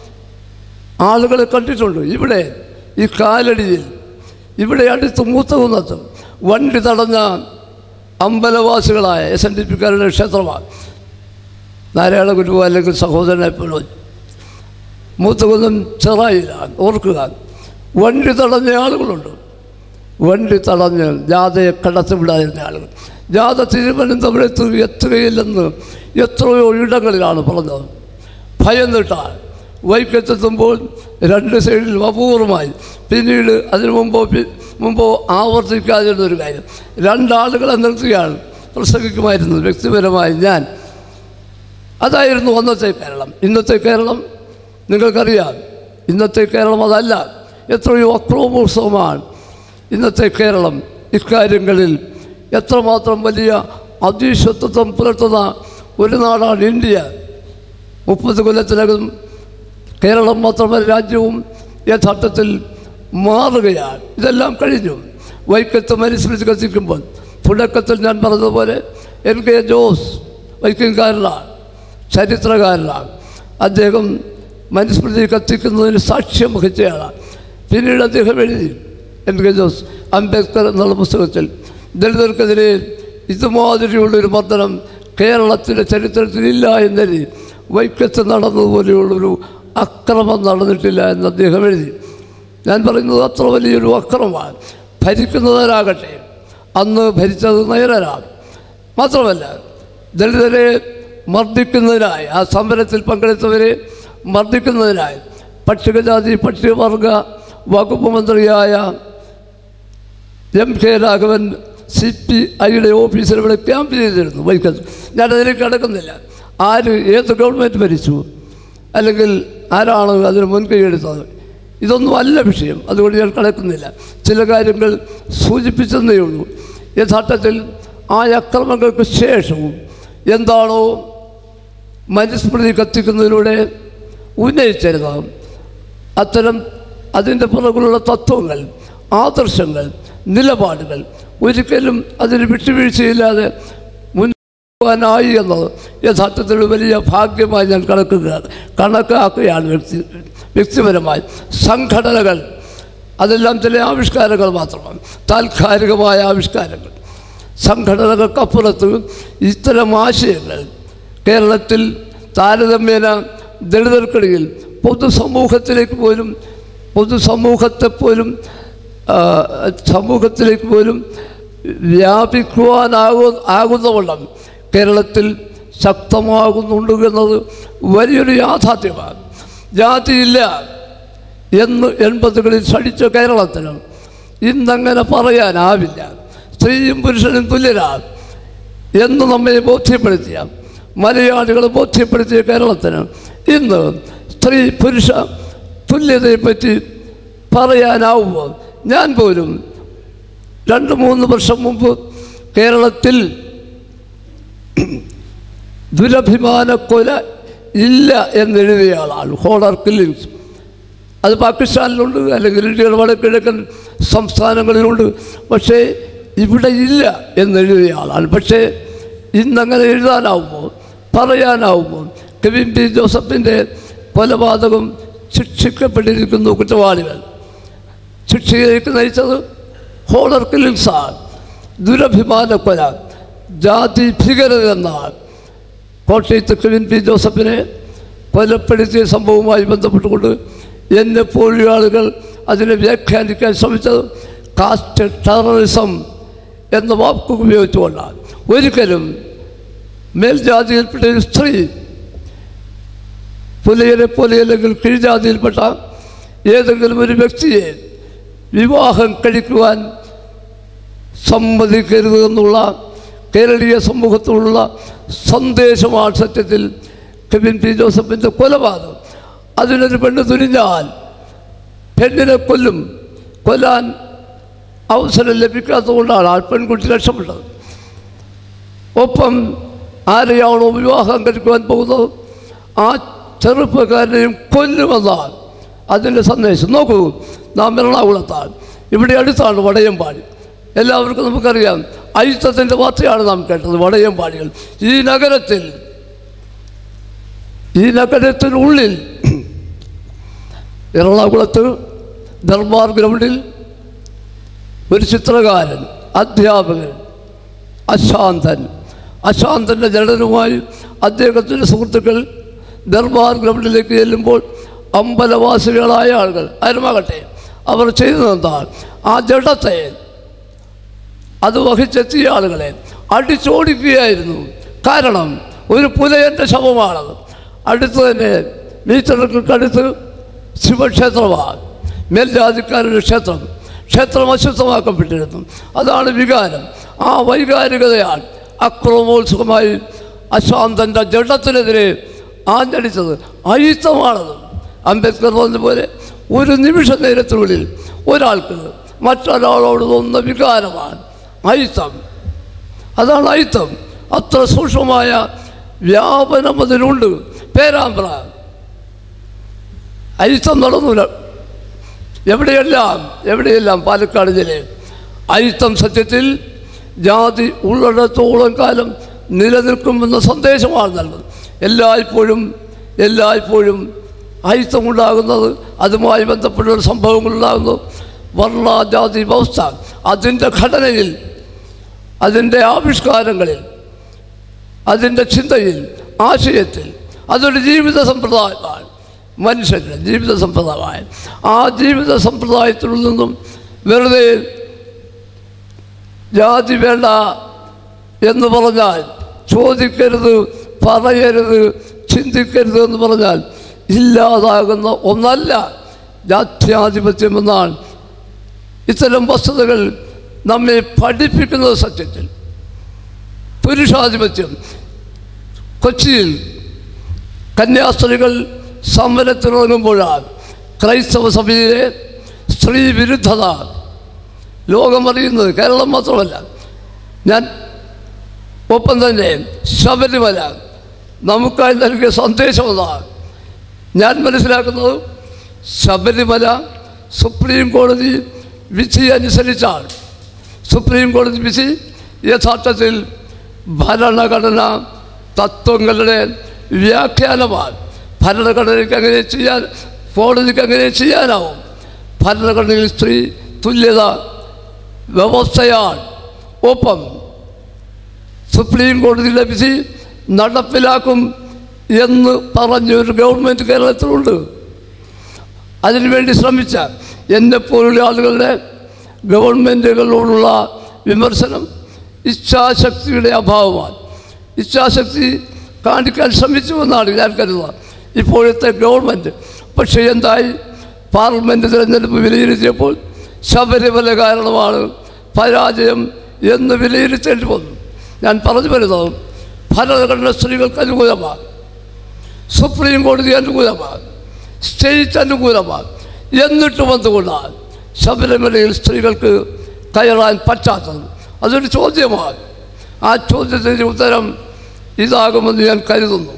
ആളുകളെ കണ്ടിട്ടുണ്ട് ഇവിടെ ഈ കാലടിയിൽ ഇവിടെ അടുത്ത് മൂത്തകുന്നത്ത് വണ്ടി തടഞ്ഞ അമ്പലവാസികളായ എസ് എൻ ഡി പിക്കാരുടെ ക്ഷേത്രമാണ് നാരായണ ഗുരു അല്ലെങ്കിൽ സഹോദരനെ പോലും മൂത്തകുന്നം ചെറായിലാണ് ഓർക്കുക വണ്ടി തടഞ്ഞ ആളുകളുണ്ട് വണ്ടി തടഞ്ഞ് ജാഥയെ കടത്തിവിടാതിരുന്ന ആളുകൾ ജാഥ തിരുവനന്തപുരത്ത് എത്തുകയില്ലെന്ന് എത്രയോ ഇടങ്ങളിലാണ് പറഞ്ഞത് ഭയന്നിട്ടാണ് വൈക്കത്തെത്തുമ്പോൾ രണ്ട് സൈഡിൽ അപൂർവമായി പിന്നീട് അതിനു മുമ്പോ പി- മുമ്പോ ആവർത്തിക്കാതിരുന്ന ഒരു കാര്യം രണ്ടാളുകളെ നിർത്തിയാണ് പ്രസംഗിക്കുമായിരുന്നത് വ്യക്തിപരമായി ഞാൻ അതായിരുന്നു അന്നത്തെ കേരളം ഇന്നത്തെ കേരളം നിങ്ങൾക്കറിയാം ഇന്നത്തെ കേരളം അതല്ല എത്രയോ അക്രമോത്സവമാണ് ഇന്നത്തെ കേരളം ഇക്കാര്യങ്ങളിൽ എത്രമാത്രം വലിയ അധീശത്വം പുലർത്തുന്ന ഒരു നാടാണ് ഇന്ത്യ മുപ്പത് കൊല്ലത്തിനകം കേരളം മാത്രമല്ല രാജ്യവും യഥാർത്ഥത്തിൽ മാറുകയാണ് ഇതെല്ലാം കഴിഞ്ഞു വൈക്കത്ത് മനുസ്മൃതി കത്തിക്കുമ്പോൾ തുടക്കത്തിൽ ഞാൻ പറഞ്ഞതുപോലെ എൻ കെ ജോസ് വൈക്കംകാരനാണ് ചരിത്രകാരനാണ് അദ്ദേഹം മനുസ്മൃതി കത്തിക്കുന്നതിന് സാക്ഷ്യം വഹിച്ചയാളാണ് പിന്നീട് അദ്ദേഹം എഴുതി എൻ കെ ജോസ് അംബേദ്കർ എന്നുള്ള പുസ്തകത്തിൽ ദളിതർക്കെതിരെ ഇതുമാതിരിയുള്ളൊരു മർദ്ദനം കേരളത്തിൻ്റെ ചരിത്രത്തിലില്ല എന്നെഴുതി വൈക്കത്ത് നടന്നതുപോലെയുള്ളൊരു അക്രമം നടന്നിട്ടില്ല എന്ന് അദ്ദേഹം എഴുതി ഞാൻ പറയുന്നത് അത്ര വലിയൊരു അക്രമമാണ് ഭരിക്കുന്നവരാകട്ടെ അന്ന് ഭരിച്ചത് നയനരാണ് മാത്രമല്ല ദളിതരെ മർദ്ദിക്കുന്നതിനായി ആ സമരത്തിൽ പങ്കെടുത്തവരെ മർദ്ദിക്കുന്നതിനായി പട്ടികജാതി പട്ടികവർഗ വകുപ്പ് മന്ത്രിയായ M K Raghavan C P ഐയുടെ ഓഫീസിൽ ഇവിടെ ക്യാമ്പ് ചെയ്തിരുന്നു വൈക്കത്ത് ഞാനതിലേക്ക് കിടക്കുന്നില്ല ആര് ഏത് ഗവൺമെൻറ് ഭരിച്ചു അല്ലെങ്കിൽ ആരാണ് അതിന് മുൻകൈ എടുത്തത് ഇതൊന്നും അല്ല വിഷയം അതുകൊണ്ട് ഞാൻ കിടക്കുന്നില്ല ചില കാര്യങ്ങൾ സൂചിപ്പിച്ചെന്നേ ഉള്ളൂ യഥാർത്ഥത്തിൽ ആ അക്രമങ്ങൾക്ക് ശേഷവും എന്താണോ മനുസ്മൃതി കത്തിക്കുന്നതിലൂടെ ഉന്നയിച്ചിരുന്നത് അത്തരം അതിൻ്റെ പുറകിലുള്ള തത്വങ്ങൾ ആദർശങ്ങൾ നിലപാടുകൾ ഒരിക്കലും അതിന് വിട്ടുവീഴ്ചയില്ലാതെ മുൻപോകാനായി എന്നത് യഥാർത്ഥത്തിൽ ഒരു വലിയ ഭാഗ്യമായി ഞാൻ കണക്കുക കണക്കാക്കുകയാണ് വ്യക്തി വ്യക്തിപരമായി സംഘടനകൾ അതെല്ലാം ചില ആവിഷ്കാരങ്ങൾ മാത്രമാണ് താൽക്കാലികമായ ആവിഷ്കാരങ്ങൾ സംഘടനകൾക്കപ്പുറത്ത് ഇത്തരം ആശയങ്ങൾ കേരളത്തിൽ താരതമ്യേന ദളിതർക്കിടയിൽ പൊതുസമൂഹത്തിലേക്ക് പോലും പൊതുസമൂഹത്തെ പോലും ആ, സമൂഹത്തിലേക്ക് പോലും വ്യാപിക്കുവാനാകു ആകുന്നവണ്ണം കേരളത്തിൽ ശക്തമാകുന്നുണ്ട് എന്നത് വലിയൊരു യാഥാർത്ഥ്യമാണ് ജാതിയില്ല എന്ന് എൺപതുകളിൽ ശടിച്ച കേരളത്തിന് ഇന്നങ്ങനെ പറയാനാവില്ല സ്ത്രീയും പുരുഷനും തുല്യരാണ് എന്ന് നമ്മെ ബോധ്യപ്പെടുത്തിയ മലയാളികളെ ബോധ്യപ്പെടുത്തിയ കേരളത്തിന് ഇന്ന് സ്ത്രീ പുരുഷ തുല്യതയെപ്പറ്റി പറയാനാവുമോ ഞാൻ പോലും രണ്ട് മൂന്ന് വർഷം മുമ്പ് കേരളത്തിൽ ദുരഭിമാനക്കൊല ഇല്ല എന്നെഴുതിയ ആളാണ് ഹോണർ കില്ലിങ്സ് അത് പാകിസ്ഥാനിലുണ്ട് അല്ലെങ്കിൽ ഇന്ത്യയുടെ വടക്കിഴക്കൻ സംസ്ഥാനങ്ങളിലുണ്ട് പക്ഷേ ഇവിടെ ഇല്ല എന്നെഴുതിയ ആളാണ് പക്ഷേ ഇന്നങ്ങനെ എഴുതാനാവുമോ പറയാനാവുമോ കെവിൻ പി ജോസഫിൻ്റെ കൊലപാതകം ശിക്ഷിക്കപ്പെട്ടിരിക്കുന്നു കുറ്റവാളികൾ ശിക്ഷയിലേക്ക് നയിച്ചത് ഹോണർ കില്ലിങ്സാണ് ദുരഭിമാനക്കൊല ജാതി ഭീകരത എന്നാണ് കോട്ടയത്ത് കെവിൻ പി ജോസഫിനെ കൊലപ്പെടുത്തിയ സംഭവവുമായി ബന്ധപ്പെട്ടുകൊണ്ട് എന്നെപ്പോഴും ആളുകൾ അതിനെ വ്യാഖ്യാനിക്കാൻ ശ്രമിച്ചത് കാസ്റ്റ് ടെററിസം എന്ന വാക്ക് ഉപയോഗിച്ചുകൊണ്ടാണ് ഒരിക്കലും മേൽജാതിയിൽപ്പെട്ട ഒരു സ്ത്രീ പുലയരെ പോലെ അല്ലെങ്കിൽ കീഴ്ജാതിയിൽപ്പെട്ട ഏതെങ്കിലും ഒരു വ്യക്തിയെ വിവാഹം കഴിക്കുവാൻ സമ്മതിക്കരുത് എന്നുള്ള കേരളീയ സമൂഹത്തിലുള്ള സന്ദേശമാണ് സത്യത്തിൽ കെവിൻ പി ജോസഫിൻ്റെ കൊലപാതകം അതിനൊരു പെണ്ണ് തുനിഞ്ഞാൽ പെണ്ണിനെ കൊല്ലും കൊല്ലാൻ അവസരം ലഭിക്കാത്തതുകൊണ്ടാണ് ആ പെൺകുട്ടി രക്ഷപ്പെട്ടത് ഒപ്പം ആരെയാണോ വിവാഹം കഴിക്കുവാൻ പോകുന്നത് ആ ചെറുപ്പക്കാരനെയും കൊല്ലുമെന്നാണ് അതിൻ്റെ സന്ദേശം നോക്കൂ നാം എറണാകുളത്താണ് ഇവിടെ അടുത്താണ് വടയമ്പാടി എല്ലാവർക്കും നമുക്കറിയാം അയിത്തത്തിൻ്റെ വാർത്തയാണ് നാം കേട്ടത് വടയമ്പാടികൾ ഈ നഗരത്തിൽ ഈ നഗരത്തിനുള്ളിൽ എറണാകുളത്ത് ദർബാർ ഗ്രൗണ്ടിൽ ഒരു ചിത്രകാരൻ അധ്യാപകൻ അശാന്തൻ അശാന്തൻ്റെ ജഡനുമായി അദ്ദേഹത്തിൻ്റെ സുഹൃത്തുക്കൾ ദർബാർ ഗ്രൗണ്ടിലേക്ക് ചെല്ലുമ്പോൾ അമ്പലവാസികളായ ആളുകൾ ആരുമാകട്ടെ അവർ ചെയ്തതെന്താണ് ആ ജഡത്തെ അത് വഹിച്ചെത്തിയ ആളുകളെ അടിച്ചോടിക്കുകയായിരുന്നു കാരണം ഒരു പുലയൻ്റെ ശവമാണത് അടുത്ത് തന്നെ മീറ്ററുകൾക്കടുത്ത് ശിവക്ഷേത്രമാണ് മേൽജാതിക്കാരുടെ ക്ഷേത്രം ക്ഷേത്രം അശുദ്ധമാക്കപ്പെട്ടിരുന്നു അതാണ് വികാരം ആ വൈകാരികതയാണ് അക്രമോത്സുകമായി അശാന്തൻ്റെ ജഡത്തിനെതിരെ ആഞ്ഞടിച്ചത് അയിത്തമാണത് അംബേദ്കർ പറഞ്ഞതുപോലെ ഒരു നിമിഷ നേരത്തിനുള്ളിൽ ഒരാൾക്ക് മറ്റൊരാളോട് തോന്നുന്ന വികാരമാണ് അയിത്തം അതാണ് അയിത്തം അത്ര സൂക്ഷ്മമായ വ്യാപനം അതിനുണ്ട് പേരാമ്പ്ര അയിത്തം നടന്നില്ല എവിടെയെല്ലാം എവിടെയെല്ലാം പാലക്കാട് ജില്ലയിൽ അയിത്തം സത്യത്തിൽ ജാതി ഉള്ളിടത്തോളം കാലം നിലനിൽക്കുമെന്ന സന്ദേശമാണ് നൽകുന്നത് എല്ലായ്പ്പോഴും എല്ലായ്പ്പോഴും അയിത്തം ഉണ്ടാകുന്നത് അതുമായി ബന്ധപ്പെട്ട സംഭവങ്ങളുണ്ടാകുന്നു വർണ്ണ ജാതി വ്യവസ്ഥ അതിൻ്റെ ഘടനയിൽ അതിൻ്റെ ആവിഷ്കാരങ്ങളിൽ അതിൻ്റെ ചിന്തയിൽ ആശയത്തിൽ അതൊരു ജീവിത സമ്പ്രദായമാണ് മനുഷ്യൻ്റെ ജീവിത സമ്പ്രദായം ആ ജീവിത സമ്പ്രദായത്തിൽ നിന്നും വെറുതെ ജാതി വേണ്ട എന്ന് പറഞ്ഞാൽ ചോദിക്കരുത് പറയരുത് ചിന്തിക്കരുത് എന്ന് പറഞ്ഞാൽ ഇല്ലാതാകുന്ന ഒന്നല്ല ജാത്യാധിപത്യം എന്നാണ് ഇത്തരം വസ്തുതകൾ നമ്മെ പഠിപ്പിക്കുന്നത് സത്യത്തിൽ പുരുഷാധിപത്യം കൊച്ചിയിൽ കന്യാസ്ത്രീകൾ സമരത്തിനിറങ്ങുമ്പോഴാണ് ക്രൈസ്തവ സഭയിലെ സ്ത്രീ വിരുദ്ധത ലോകമറിയുന്നത് കേരളം മാത്രമല്ല ഞാൻ ഒപ്പം തന്നെ ശബരിമല നമുക്കായി നൽകിയ സന്ദേശം അതാണ് ഞാൻ മനസ്സിലാക്കുന്നത് ശബരിമല സുപ്രീം കോടതി വിധി അനുസരിച്ചാൽ സുപ്രീം കോടതി വിധി യഥാർത്ഥത്തിൽ ഭരണഘടന തത്വങ്ങളുടെ വ്യാഖ്യാനമാണ് ഭരണഘടനയ്ക്ക് അങ്ങനെ ചെയ്യാൻ കോടതിക്ക് അങ്ങനെ ചെയ്യാനാവും ഭരണഘടനയിൽ സ്ത്രീ തുല്യത വ്യവസ്ഥയാണ് ഒപ്പം സുപ്രീം കോടതിയുടെ വിധി നടപ്പിലാക്കും എന്ന് പറഞ്ഞൊരു ഗവൺമെൻറ് കേരളത്തിലുണ്ട് അതിനുവേണ്ടി ശ്രമിച്ച എന്നെപ്പോലുള്ള ആളുകളുടെ ഗവൺമെൻറ്റുകളോടുള്ള വിമർശനം ഇച്ഛാശക്തിയുടെ അഭാവമാണ് ഇച്ഛാശക്തി കാണിക്കാൻ ശ്രമിച്ചുവെന്നാണ് ഞാൻ കരുതുക ഇപ്പോഴത്തെ ഗവൺമെൻറ് പക്ഷേ എന്തായി പാർലമെൻറ്റ് തിരഞ്ഞെടുപ്പ് വിലയിരുത്തിയപ്പോൾ ശബരിമല കാരണമാണ് പരാജയം എന്ന് വിലയിരുത്തേണ്ടി വന്നു ഞാൻ പറഞ്ഞു വരുന്നത് ഭരണഘടന സ്ത്രീകൾക്ക് അനുകൂലമാണ് സുപ്രീം കോടതി അനുകൂലമാണ് സ്റ്റേറ്റ് അനുകൂലമാണ് എന്നിട്ടും എന്തുകൊണ്ടാണ് ശബരിമലയിൽ സ്ത്രീകൾക്ക് കയറാൻ പറ്റാത്തത് അതൊരു ചോദ്യമാണ് ആ ചോദ്യത്തിൻ്റെ ഉത്തരം ഇതാകുമെന്ന് ഞാൻ കരുതുന്നു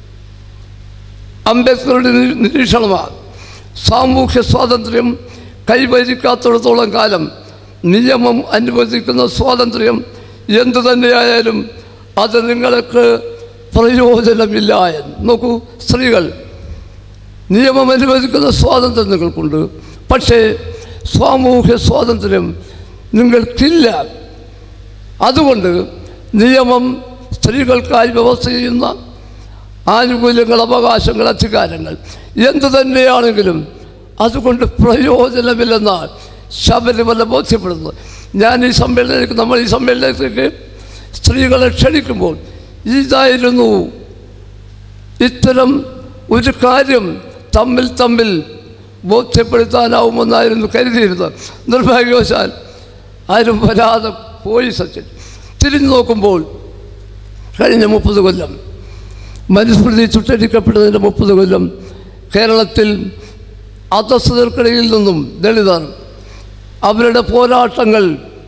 അംബേദ്കറുടെ നിരീ- നിരീക്ഷണമാണ് സാമൂഹ്യ സ്വാതന്ത്ര്യം കൈവരിക്കാത്തിടത്തോളം കാലം നിയമം അനുവദിക്കുന്ന സ്വാതന്ത്ര്യം എന്തു തന്നെയായാലും അത് നിങ്ങൾക്ക് പ്രയോജനമില്ല എന്ന് നോക്കൂ സ്ത്രീകൾ നിയമം അനുവദിക്കുന്ന സ്വാതന്ത്ര്യം നിങ്ങൾക്കുണ്ട് പക്ഷേ സാമൂഹ്യ സ്വാതന്ത്ര്യം നിങ്ങൾക്കില്ല അതുകൊണ്ട് നിയമം സ്ത്രീകൾക്കായി വ്യവസ്ഥ ചെയ്യുന്ന ആനുകൂല്യങ്ങൾ അവകാശങ്ങൾ അധികാരങ്ങൾ എന്തു തന്നെയാണെങ്കിലും അതുകൊണ്ട് പ്രയോജനമില്ലെന്നാണ് ശബരിമല ബോധ്യപ്പെടുന്നത് ഞാൻ ഈ സമ്മേളനത്തിലേക്ക് നമ്മൾ ഈ സമ്മേളനത്തിലേക്ക് സ്ത്രീകളെ ക്ഷണിക്കുമ്പോൾ ഇതായിരുന്നു ഇത്തരം ഒരു കാര്യം തമ്മിൽ തമ്മിൽ ബോധ്യപ്പെടുത്താനാവുമെന്നായിരുന്നു കരുതിയിരുന്നത് നിർഭാഗ്യവശാൽ ആരും വരാതെ പോയി സച്ചിൻ തിരിഞ്ഞു നോക്കുമ്പോൾ കഴിഞ്ഞ മുപ്പത് കൊല്ലം മനുസ്മൃതി ചുട്ടരിക്കപ്പെട്ടതിൻ്റെ മുപ്പത് കൊല്ലം കേരളത്തിൽ അധസ്ഥിതർക്കിടയിൽ നിന്നും ദളിതർ അവരുടെ പോരാട്ടങ്ങൾ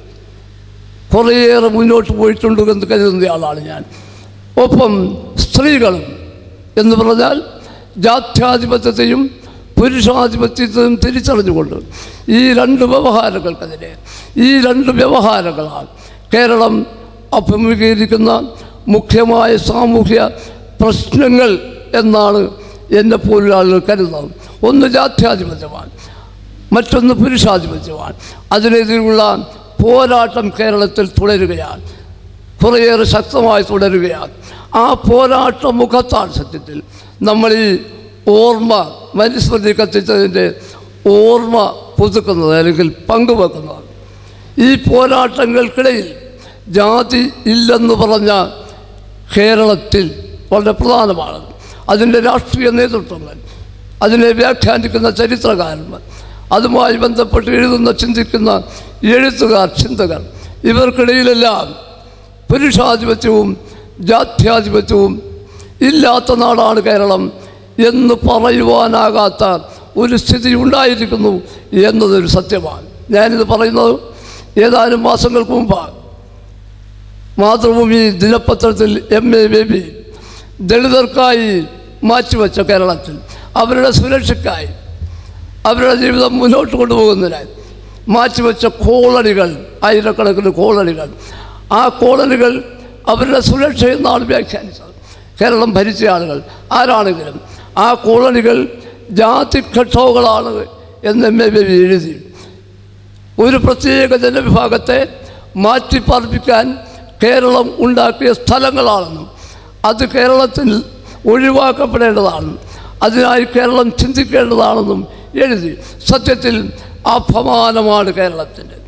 കുറേയേറെ മുന്നോട്ട് പോയിട്ടുണ്ട് എന്ന് കരുതുന്ന ആളാണ് ഞാൻ ഒപ്പം സ്ത്രീകളും എന്ന് പറഞ്ഞാൽ ജാത്യാധിപത്യത്തെയും പുരുഷാധിപത്യത്തെയും തിരിച്ചറിഞ്ഞുകൊണ്ട് ഈ രണ്ട് വ്യവഹാരങ്ങൾക്കെതിരെ ഈ രണ്ട് വ്യവഹാരങ്ങളാണ് കേരളം അഭിമുഖീകരിക്കുന്ന മുഖ്യമായ സാമൂഹ്യ പ്രശ്നങ്ങൾ എന്നാണ് എന്നെ പോലുള്ള ആളുകൾ കരുതുന്നത് ഒന്ന് ജാത്യാധിപത്യമാണ് മറ്റൊന്ന് പുരുഷാധിപത്യമാണ് അതിനെതിരെയുള്ള പോരാട്ടം കേരളത്തിൽ തുടരുകയാണ് കുറേയേറെ ശക്തമായി തുടരുകയാണ് ആ പോരാട്ട മുഖത്താണ് സത്യത്തിൽ നമ്മൾ ഈ ഓർമ്മ മനുസ്മൃതി കത്തിച്ചതിൻ്റെ ഓർമ്മ പുതുക്കുന്നത് അല്ലെങ്കിൽ പങ്കുവെക്കുന്നത് ഈ പോരാട്ടങ്ങൾക്കിടയിൽ ജാതി ഇല്ലെന്ന് പറഞ്ഞ കേരളത്തിൽ വളരെ പ്രധാനമാണ് അതിൻ്റെ രാഷ്ട്രീയ നേതൃത്വങ്ങൾ അതിനെ വ്യാഖ്യാനിക്കുന്ന ചരിത്രകാരന്മാർ അതുമായി ബന്ധപ്പെട്ട് എഴുതുന്ന ചിന്തിക്കുന്ന എഴുത്തുകാർ ചിന്തകർ ഇവർക്കിടയിലെല്ലാം പുരുഷാധിപത്യവും ജാത്യാധിപത്യവും ഇല്ലാത്ത നാടാണ് കേരളം എന്ന് പറയുവാനാകാത്ത ഒരു സ്ഥിതി ഉണ്ടായിരിക്കുന്നു എന്നതൊരു സത്യമാണ് ഞാനിത് പറയുന്നത് ഏതാനും മാസങ്ങൾക്ക് മുമ്പാണ് മാതൃഭൂമി ദിനപത്രത്തിൽ എം എ ബേബി ദളിതർക്കായി മാറ്റിവെച്ച കേരളത്തിൽ അവരുടെ സുരക്ഷയ്ക്കായി അവരുടെ ജീവിതം മുന്നോട്ട് കൊണ്ടുപോകുന്നതിനായി മാറ്റിവെച്ച കോളനികൾ ആയിരക്കണക്കിന് കോളനികൾ ആ കോളനികൾ അവരുടെ സുരക്ഷ എന്നാണ് വ്യാഖ്യാനിച്ചത് കേരളം ഭരിച്ച ആളുകൾ ആരാണെങ്കിലും ആ കോളനികൾ ജാതിഘട്ടോകളാണ് എന്ന് എം എ ബേബി എഴുതി ഒരു പ്രത്യേക ജനവിഭാഗത്തെ മാറ്റിപ്പാർപ്പിക്കാൻ കേരളം ഉണ്ടാക്കിയ സ്ഥലങ്ങളാണെന്നും അത് കേരളത്തിൽ ഒഴിവാക്കപ്പെടേണ്ടതാണെന്നും അതിനായി കേരളം ചിന്തിക്കേണ്ടതാണെന്നും എഴുതി സത്യത്തിൽ അപമാനമാണ് കേരളത്തിൻ്റെ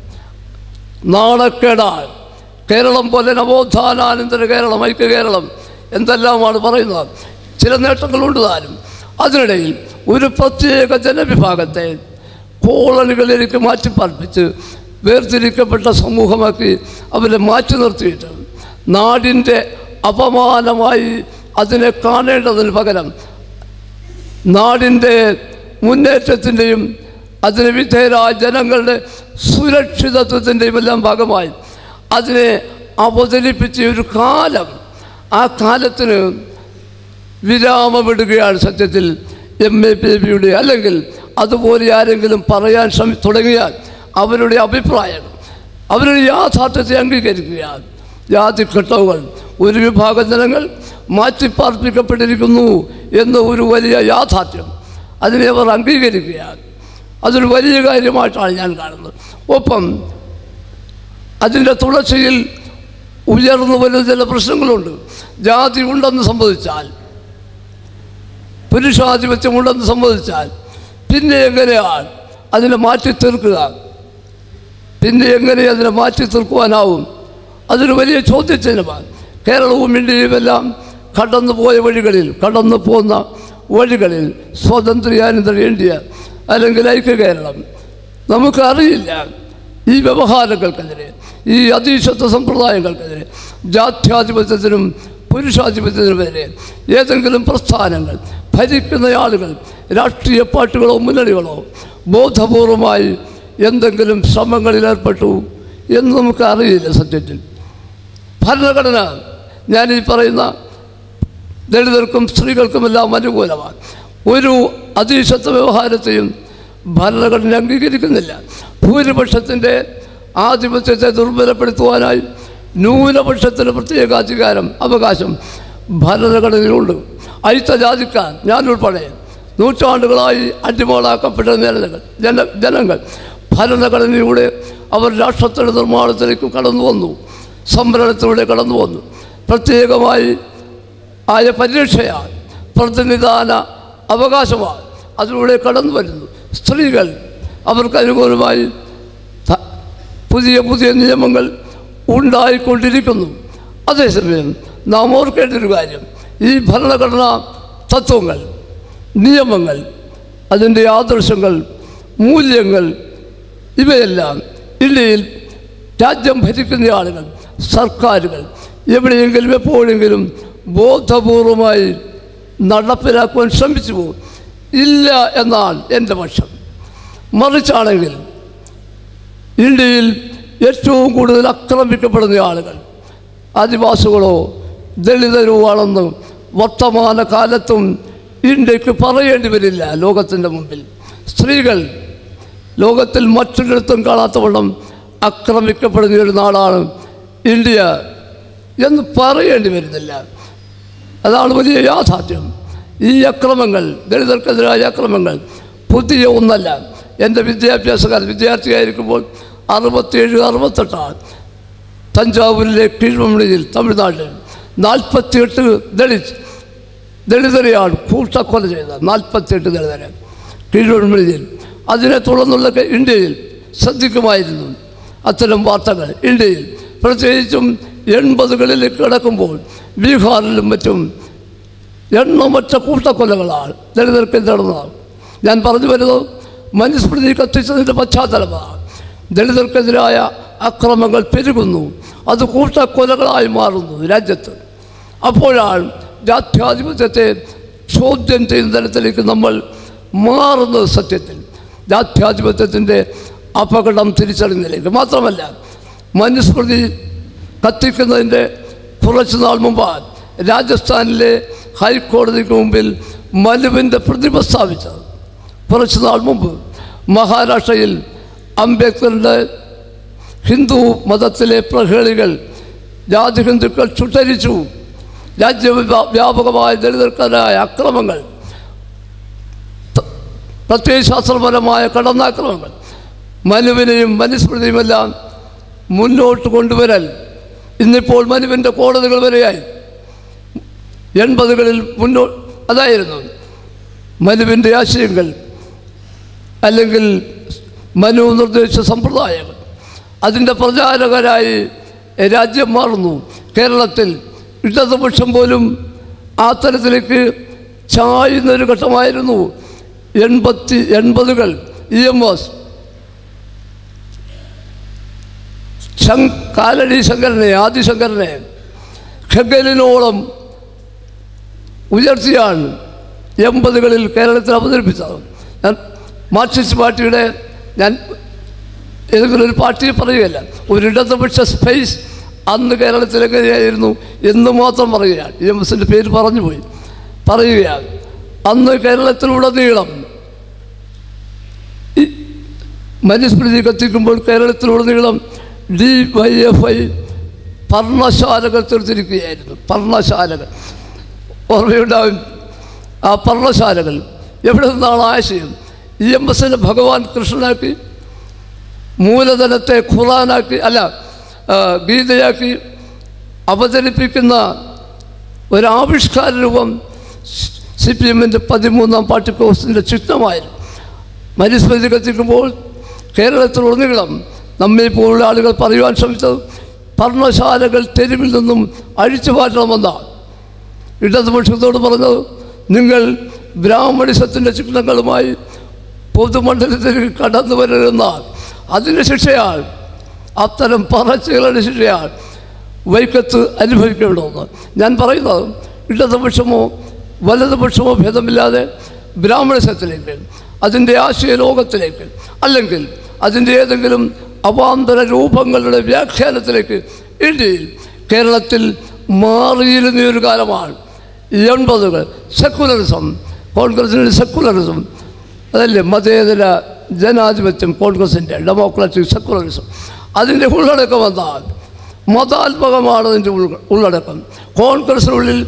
നാണക്കേടാണ് കേരളം പോലെ നവോത്ഥാനാനന്തര കേരളം ഐക്യ കേരളം എന്തെല്ലാമാണ് പറയുന്നത് ചില നേട്ടങ്ങളുണ്ട് താനും അതിനിടയിൽ ഒരു പ്രത്യേക ജനവിഭാഗത്തെ കോളനികളിലേക്ക് മാറ്റിപ്പാർപ്പിച്ച് വേർതിരിക്കപ്പെട്ട സമൂഹമാക്കി അവരെ മാറ്റി നിർത്തിയിട്ട് നാടിൻ്റെ അപമാനമായി അതിനെ കാണേണ്ടതിന് പകരം നാടിൻ്റെ മുന്നേറ്റത്തിൻ്റെയും അതിന് വിധേയരായ ജനങ്ങളുടെ സുരക്ഷിതത്വത്തിൻ്റെയും എല്ലാം ഭാഗമായി അതിനെ അവതരിപ്പിച്ച ഒരു കാലം ആ കാലത്തിന് വിരാമമിടുകയാണ് സത്യത്തിൽ എം എ പി ബിയുടെ അല്ലെങ്കിൽ അതുപോലെ ആരെങ്കിലും പറയാൻ ശ്രമി തുടങ്ങിയാൽ അവരുടെ അഭിപ്രായം അവരുടെ യാഥാർത്ഥ്യത്തെ അംഗീകരിക്കുക ജാതി കെട്ടവുകൾ ഒരു വിഭാഗം ജനങ്ങൾ മാറ്റിപ്പാർപ്പിക്കപ്പെട്ടിരിക്കുന്നു എന്ന ഒരു വലിയ യാഥാർത്ഥ്യം അതിനെ അവർ അംഗീകരിക്കുക അതൊരു വലിയ കാര്യമായിട്ടാണ് ഞാൻ കാണുന്നത് ഒപ്പം അതിൻ്റെ തുടർച്ചയിൽ ഉയർന്നു വരുന്ന ചില പ്രശ്നങ്ങളുണ്ട് ജാതി ഉണ്ടെന്ന് സംബന്ധിച്ചാൽ പുരുഷാധിപത്യം ഉണ്ടെന്ന് സംബന്ധിച്ചാൽ പിന്നെ എങ്ങനെയാണ് അതിനെ മാറ്റി തീർക്കുക പിന്നെ എങ്ങനെ അതിനെ മാറ്റി തീർക്കുവാനാവും അതൊരു വലിയ ചോദ്യചിഹ്നമാണ് കേരളവും ഇന്ത്യയുമെല്ലാം കടന്നു പോയ വഴികളിൽ കടന്നു പോകുന്ന വഴികളിൽ സ്വാതന്ത്ര്യാനന്തര ഇന്ത്യ അല്ലെങ്കിൽ ഐക്യ കേരളം നമുക്കറിയില്ല ഈ വ്യവഹാരങ്ങൾക്കെതിരെ ഈ അതീശത്വ സമ്പ്രദായങ്ങൾക്കെതിരെ ജാത്യാധിപത്യത്തിനും പുരുഷാധിപത്യത്തിനുമെതിരെ ഏതെങ്കിലും പ്രസ്ഥാനങ്ങൾ ഭരിക്കുന്ന ആളുകൾ രാഷ്ട്രീയ പാർട്ടികളോ മുന്നണികളോ ബോധപൂർവമായി എന്തെങ്കിലും ശ്രമങ്ങളിൽ ഏർപ്പെട്ടു എന്ന് നമുക്ക് അറിയില്ല സത്യത്തിൽ ഭരണഘടന ഞാൻ ഈ പറയുന്ന ദളിതർക്കും സ്ത്രീകൾക്കുമെല്ലാം അനുകൂലമാണ് ഒരു അതീശത്വ വ്യവഹാരത്തെയും ഭരണഘടന അംഗീകരിക്കുന്നില്ല ഭൂരിപക്ഷത്തിൻ്റെ ആധിപത്യത്തെ ദുർബലപ്പെടുത്തുവാനായി ന്യൂനപക്ഷത്തിന് പ്രത്യേക അധികാരം അവകാശം ഭരണഘടനയിലുണ്ട് അയിത്ത ജാതിക്കാർ ഞാനുൾപ്പെടെ നൂറ്റാണ്ടുകളായി അടിമകളാക്കപ്പെട്ട ജനതകൾ ജന ജനങ്ങൾ ഭരണഘടനയിലൂടെ അവർ രാഷ്ട്രത്തിൻ്റെ നിർമ്മാണത്തിലേക്ക് കടന്നു വന്നു സംവരണത്തിലൂടെ കടന്നു വന്നു പ്രത്യേകമായി ആയ പരീക്ഷയാണ് പ്രതിനിധാന അവകാശമാണ് അതിലൂടെ കടന്നു വരുന്നു സ്ത്രീകൾ അവർക്ക് അനുകൂലമായി ത- പുതിയ പുതിയ നിയമങ്ങൾ ഉണ്ടായിക്കൊണ്ടിരിക്കുന്നു അതേസമയം നാം ഓർക്കേണ്ട ഒരു കാര്യം ഈ ഭരണഘടനാ തത്വങ്ങൾ നിയമങ്ങൾ അതിൻ്റെ ആദർശങ്ങൾ മൂല്യങ്ങൾ ഇവയെല്ലാം ഇന്ത്യയിൽ രാജ്യം ഭരിക്കുന്ന ആളുകൾ സർക്കാരുകൾ എവിടെയെങ്കിലും എപ്പോഴെങ്കിലും ബോധപൂർവമായി നടപ്പിലാക്കുവാൻ ശ്രമിച്ചു പോകും ഇല്ല എന്നാണ് എൻ്റെ പക്ഷം മറിച്ചാണെങ്കിൽ ഇന്ത്യയിൽ ഏറ്റവും കൂടുതൽ ആക്രമിക്കപ്പെടുന്ന ആളുകൾ ആദിവാസികളോ ദളിതരോ ആണെന്ന് വർത്തമാന കാലത്തും ഇന്ത്യക്ക് പറയേണ്ടി വരില്ല ലോകത്തിൻ്റെ മുമ്പിൽ സ്ത്രീകൾ ലോകത്തിൽ മറ്റൊരിടത്തും കാണാത്തവണ്ണം ആക്രമിക്കപ്പെടുന്ന ഒരു നാടാണ് ഇന്ത്യ എന്ന് പറയേണ്ടി വരുന്നില്ല അതാണ് വലിയ യാഥാർത്ഥ്യം ഈ അക്രമങ്ങൾ ദളിതർക്കെതിരായ അക്രമങ്ങൾ പുതിയ ഒന്നല്ല എൻ്റെ വിദ്യാഭ്യാസകാലം വിദ്യാർത്ഥിയായിരിക്കുമ്പോൾ അറുപത്തിയേഴ് അറുപത്തെട്ടാണ് തഞ്ചാവൂരിലെ കീഴ്മണിയിൽ തമിഴ്നാട്ടിൽ നാൽപ്പത്തിയെട്ട് ദളിത് ദളിതരെയാണ് കൂട്ടക്കൊല ചെയ്തത് നാൽപ്പത്തിയെട്ട് ദളിതരെ കീഴ്മണിയിൽ അതിനെ തുടർന്നുള്ള കെ- ഇന്ത്യയിൽ ശ്രദ്ധിക്കുമായിരുന്നു അത്തരം വാർത്തകൾ ഇന്ത്യയിൽ പ്രത്യേകിച്ചും എൺപതുകളിലേക്ക് കിടക്കുമ്പോൾ ബീഹാറിലും മറ്റും എണ്ണമറ്റ കൂട്ടക്കൊലകളാണ് ദളിതർക്ക് നടന്നത് ഞാൻ പറഞ്ഞു വരുന്നത് മനുസ്മൃതി കത്തിച്ചതിൻ്റെ പശ്ചാത്തലമാണ് ദളിതർക്കെതിരായ അക്രമങ്ങൾ പെരുകുന്നു അത് കൂട്ടക്കൊലകളായി മാറുന്നു രാജ്യത്ത് അപ്പോഴാണ് ജാത്യാധിപത്യത്തെ ചോദ്യം ചെയ്യുന്ന തരത്തിലേക്ക് നമ്മൾ മാറുന്നത് സത്യത്തിൽ ജാത്യാധിപത്യത്തിൻ്റെ അപകടം തിരിച്ചറിഞ്ഞതിലേക്ക് മാത്രമല്ല മനുസ്മൃതി കത്തിക്കുന്നതിൻ്റെ കുറച്ച് നാൾ മുമ്പാണ് രാജസ്ഥാനിലെ ഹൈക്കോടതിക്ക് മുമ്പിൽ മനുവിൻ്റെ പ്രതിമ സ്ഥാപിച്ചത് കുറച്ച് നാൾ മുമ്പ് മഹാരാഷ്ട്രയിൽ അംബേദ്കറിൻ്റെ ഹിന്ദു മതത്തിലെ പ്രഹേളികൾ ജാതി ഹിന്ദുക്കൾ ചുട്ടരിച്ചു രാജ്യവ്യാപകമായ ദളിതർക്കെതിരായ അക്രമങ്ങൾ ത- പ്രത്യയശാസ്ത്രപരമായ കടന്നാക്രമങ്ങൾ മനുവിനെയും മനുസ്മൃതിയുമെല്ലാം മുന്നോട്ട് കൊണ്ടുവരാൻ ഇന്നിപ്പോൾ മനുവിൻ്റെ കോടതികൾ വരെയായി എൺപതുകളിൽ മുന്നോ അതായിരുന്നു മനുവിൻ്റെ ആശയങ്ങൾ അല്ലെങ്കിൽ മനു നിർദ്ദേശിച്ച സമ്പ്രദായങ്ങൾ അതിൻ്റെ പ്രചാരകരായി രാജ്യം മാറുന്നു കേരളത്തിൽ ഇടതുപക്ഷം പോലും ആ തരത്തിലേക്ക് ചായുന്നൊരു ഘട്ടമായിരുന്നു എൺപത്തി എൺപതുകൾ ഇ എം എസ് ശങ് കാലടി ശങ്കരനെ ആദിശങ്കരനെ ഖഗലിനോളം ഉയർത്തിയാണ് എൺപതുകളിൽ കേരളത്തിൽ അവതരിപ്പിച്ചത് ഞാൻ മാർക്സിസ്റ്റ് പാർട്ടിയുടെ ഞാൻ ഏതെങ്കിലും ഒരു പാർട്ടിയെ പറയുകയല്ല ഒരു ഇടതുപക്ഷ സ്പേസ് അന്ന് കേരളത്തിൽ എങ്ങനെയായിരുന്നു എന്ന് മാത്രം പറയുകയാണ് ഇ എം എസിൻ്റെ പേര് പറഞ്ഞു പോയി പറയുകയാണ് അന്ന് കേരളത്തിലുടനീളം മനുസ്മൃതി കത്തിക്കുമ്പോൾ കേരളത്തിലുടനീളം ഡി വൈ എഫ് ഐ പർണശാലകൾ തീർത്തിരിക്കുകയായിരുന്നു പർണശാലകൾ ഓർമ്മയുണ്ടാവും ആ പർണശാലകൾ എവിടെ നിന്നാണ് ആശയം ഇ എം എസിനെ ഭഗവാൻ കൃഷ്ണനാക്കി മൂലധനത്തെ ഖുറാനാക്കി അല്ല ആ, ഗീതയാക്കി അവതരിപ്പിക്കുന്ന ഒരാവിഷ്കാര രൂപം സി പി എമ്മിൻ്റെ പതിമൂന്നാം പാർട്ടി കോഴ്സിൻ്റെ ചിഹ്നമായിരുന്നു മനുസ്മൃതി കത്തിക്കുമ്പോൾ കേരളത്തിലുടനീളം നമ്മെ പോലുള്ള ആളുകൾ പറയുവാൻ ശ്രമിച്ചത് പർണശാലകൾ തെരുവിൽ നിന്നും അഴിച്ചു മാറ്റണമെന്നാണ് ഇടതുപക്ഷത്തോട് പറഞ്ഞത് നിങ്ങൾ ബ്രാഹ്മണിസത്തിൻ്റെ ചിഹ്നങ്ങളുമായി പൊതുമണ്ഡലത്തിൽ കടന്നു വരരുന്നാൽ അതിന് ശിക്ഷയാണ് അത്തരം പറച്ചുകളുടെ ശിക്ഷയാണ് വൈക്കത്ത് അനുഭവിക്കേണ്ടതെന്ന് ഞാൻ പറയുന്നത് ഇടതുപക്ഷമോ വലതുപക്ഷമോ ഭേദമില്ലാതെ ബ്രാഹ്മണസത്തിലേക്ക് അതിൻ്റെ ആശയ ലോകത്തിലേക്ക് അല്ലെങ്കിൽ അതിൻ്റെ ഏതെങ്കിലും അവാന്തര രൂപങ്ങളുടെ വ്യാഖ്യാനത്തിലേക്ക് ഇന്ത്യയിൽ കേരളത്തിൽ മാറിയിരുന്ന ഒരു കാലമാണ് എൺപതുകൾ സെക്കുലറിസം കോൺഗ്രസിൻ്റെ സെക്കുലറിസം അതല്ലേ മതേതര ജനാധിപത്യം കോൺഗ്രസിൻ്റെ ഡെമോക്രാറ്റിക് സെക്കുലറിസം അതിൻ്റെ ഉള്ളടക്കം എന്താണ് മതാത്മകമാണ് അതിൻ്റെ ഉൾ- ഉള്ളടക്കം കോൺഗ്രസിനുള്ളിൽ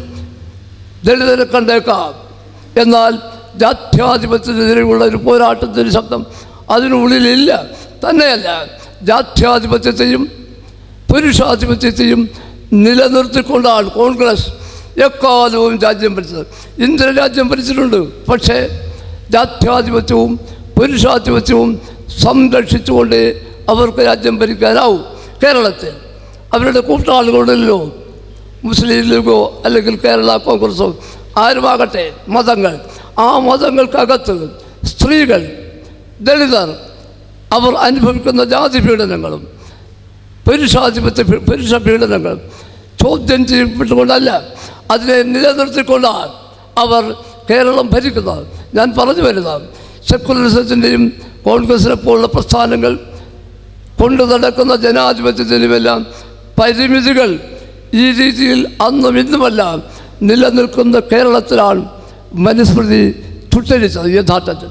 ദളിതരെ കണ്ടേക്കാം എന്നാൽ ജാത്യാധിപത്യത്തിനെതിരെയുള്ള ഒരു പോരാട്ടത്തിൻ്റെ ശബ്ദം അതിനുള്ളിലില്ല തന്നെയല്ല ജാത്യാധിപത്യത്തെയും പുരുഷാധിപത്യത്തെയും നിലനിർത്തിക്കൊണ്ടാണ് കോൺഗ്രസ് എക്കാലവും രാജ്യം ഭരിച്ചത് ഇന്ത്യ രാജ്യം ഭരിച്ചിട്ടുണ്ട് പക്ഷേ ജാത്യാധിപത്യവും പുരുഷാധിപത്യവും സംരക്ഷിച്ചുകൊണ്ട് അവർക്ക് രാജ്യം ഭരിക്കാനാവും കേരളത്തിൽ അവരുടെ കൂട്ടാളുകളുണ്ടല്ലോ മുസ്ലിം ലീഗോ അല്ലെങ്കിൽ കേരള കോൺഗ്രസോ ആരുമാകട്ടെ മതങ്ങൾ ആ മതങ്ങൾക്കകത്ത് സ്ത്രീകൾ ദളിതർ അവർ അനുഭവിക്കുന്ന ജാതി പീഡനങ്ങളും പുരുഷാധിപത്യ പീ- പുരുഷ പീഡനങ്ങൾ ചോദ്യം ചെയ്യപ്പെട്ടുകൊണ്ടല്ല അതിനെ നിലനിർത്തിക്കൊണ്ടാണ് അവർ കേരളം ഭരിക്കുന്നത് ഞാൻ പറഞ്ഞു വരുന്നത് സെക്കുലറിസത്തിൻ്റെയും കോൺഗ്രസിനെ പോലുള്ള പ്രസ്ഥാനങ്ങൾ കൊണ്ടു നടക്കുന്ന ജനാധിപത്യത്തിനുമെല്ലാം പരിമിതികൾ ഈ രീതിയിൽ അന്നും ഇന്നുമെല്ലാം നിലനിൽക്കുന്ന കേരളത്തിലാണ് മനുസ്മൃതി തുട്ടരിച്ചത് യഥാർത്ഥത്തിൽ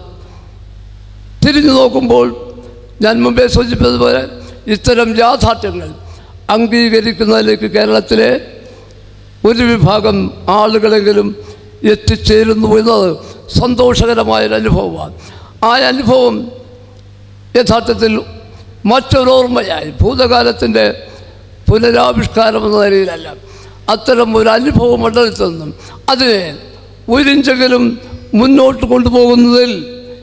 തിരിഞ്ഞു നോക്കുമ്പോൾ ഞാൻ മുമ്പേ സൂചിപ്പിച്ചതുപോലെ ഇത്തരം യാഥാർത്ഥ്യങ്ങൾ അംഗീകരിക്കുന്നതിലേക്ക് കേരളത്തിലെ ഒരു വിഭാഗം ആളുകളെങ്കിലും എത്തിച്ചേരുന്നു എന്നത് സന്തോഷകരമായൊരു അനുഭവമാണ് ആ അനുഭവം യഥാർത്ഥത്തിൽ മറ്റൊരോർമ്മയായി ഭൂതകാലത്തിൻ്റെ പുനരാവിഷ്കാരം എന്ന നിലയിലല്ല അത്തരം ഒരു അനുഭവ മണ്ഡലത്തിൽ നിന്നും അതിനെ ഒരിഞ്ചെങ്കിലും മുന്നോട്ട് കൊണ്ടുപോകുന്നതിൽ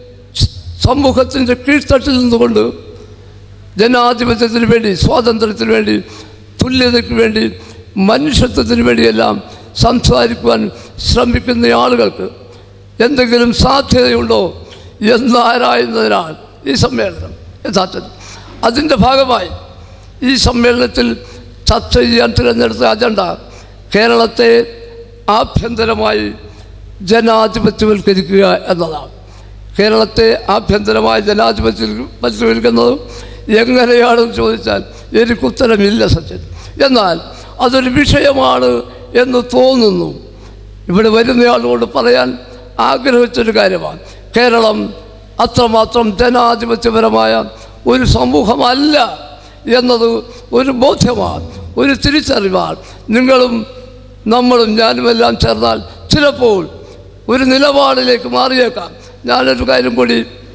സമൂഹത്തിൻ്റെ കീഴ്ത്തട്ടിൽ നിന്നുകൊണ്ട് ജനാധിപത്യത്തിന് വേണ്ടി സ്വാതന്ത്ര്യത്തിന് വേണ്ടി തുല്യതയ്ക്ക് വേണ്ടി മനുഷ്യത്വത്തിന് വേണ്ടിയെല്ലാം സംസാരിക്കുവാൻ ശ്രമിക്കുന്ന ആളുകൾക്ക് എന്തെങ്കിലും സാധ്യതയുണ്ടോ എന്നാരായുന്നതിനാണ് ഈ സമ്മേളനം യഥാർത്ഥത്തിൽ അതിൻ്റെ ഭാഗമായി ഈ സമ്മേളനത്തിൽ ചർച്ച ചെയ്യാൻ തിരഞ്ഞെടുത്ത അജണ്ട കേരളത്തെ ആഭ്യന്തരമായി ജനാധിപത്യവൽക്കരിക്കുക എന്നതാണ് കേരളത്തെ ആഭ്യന്തരമായി ജനാധിപത്യവൽക്കരിക്കുന്നത് എങ്ങനെയാണെന്ന് ചോദിച്ചാൽ എനിക്ക് ഉത്തരമില്ല സത്യൻ എന്നാൽ അതൊരു വിഷയമാണ് എന്ന് തോന്നുന്നു ഇവിടെ വരുന്നയാളോട് പറയാൻ ആഗ്രഹിച്ചൊരു കാര്യമാണ് കേരളം അത്രമാത്രം ജനാധിപത്യപരമായ ഒരു സമൂഹമല്ല എന്നത് ഒരു ബോധ്യമാണ് ഒരു തിരിച്ചറിവാണ് നിങ്ങളും നമ്മളും ഞാനുമെല്ലാം ചേർന്നാൽ ചിലപ്പോൾ ഒരു നിലപാടിലേക്ക് മാറിയേക്കാം ഞാനൊരു കാര്യം കൂടി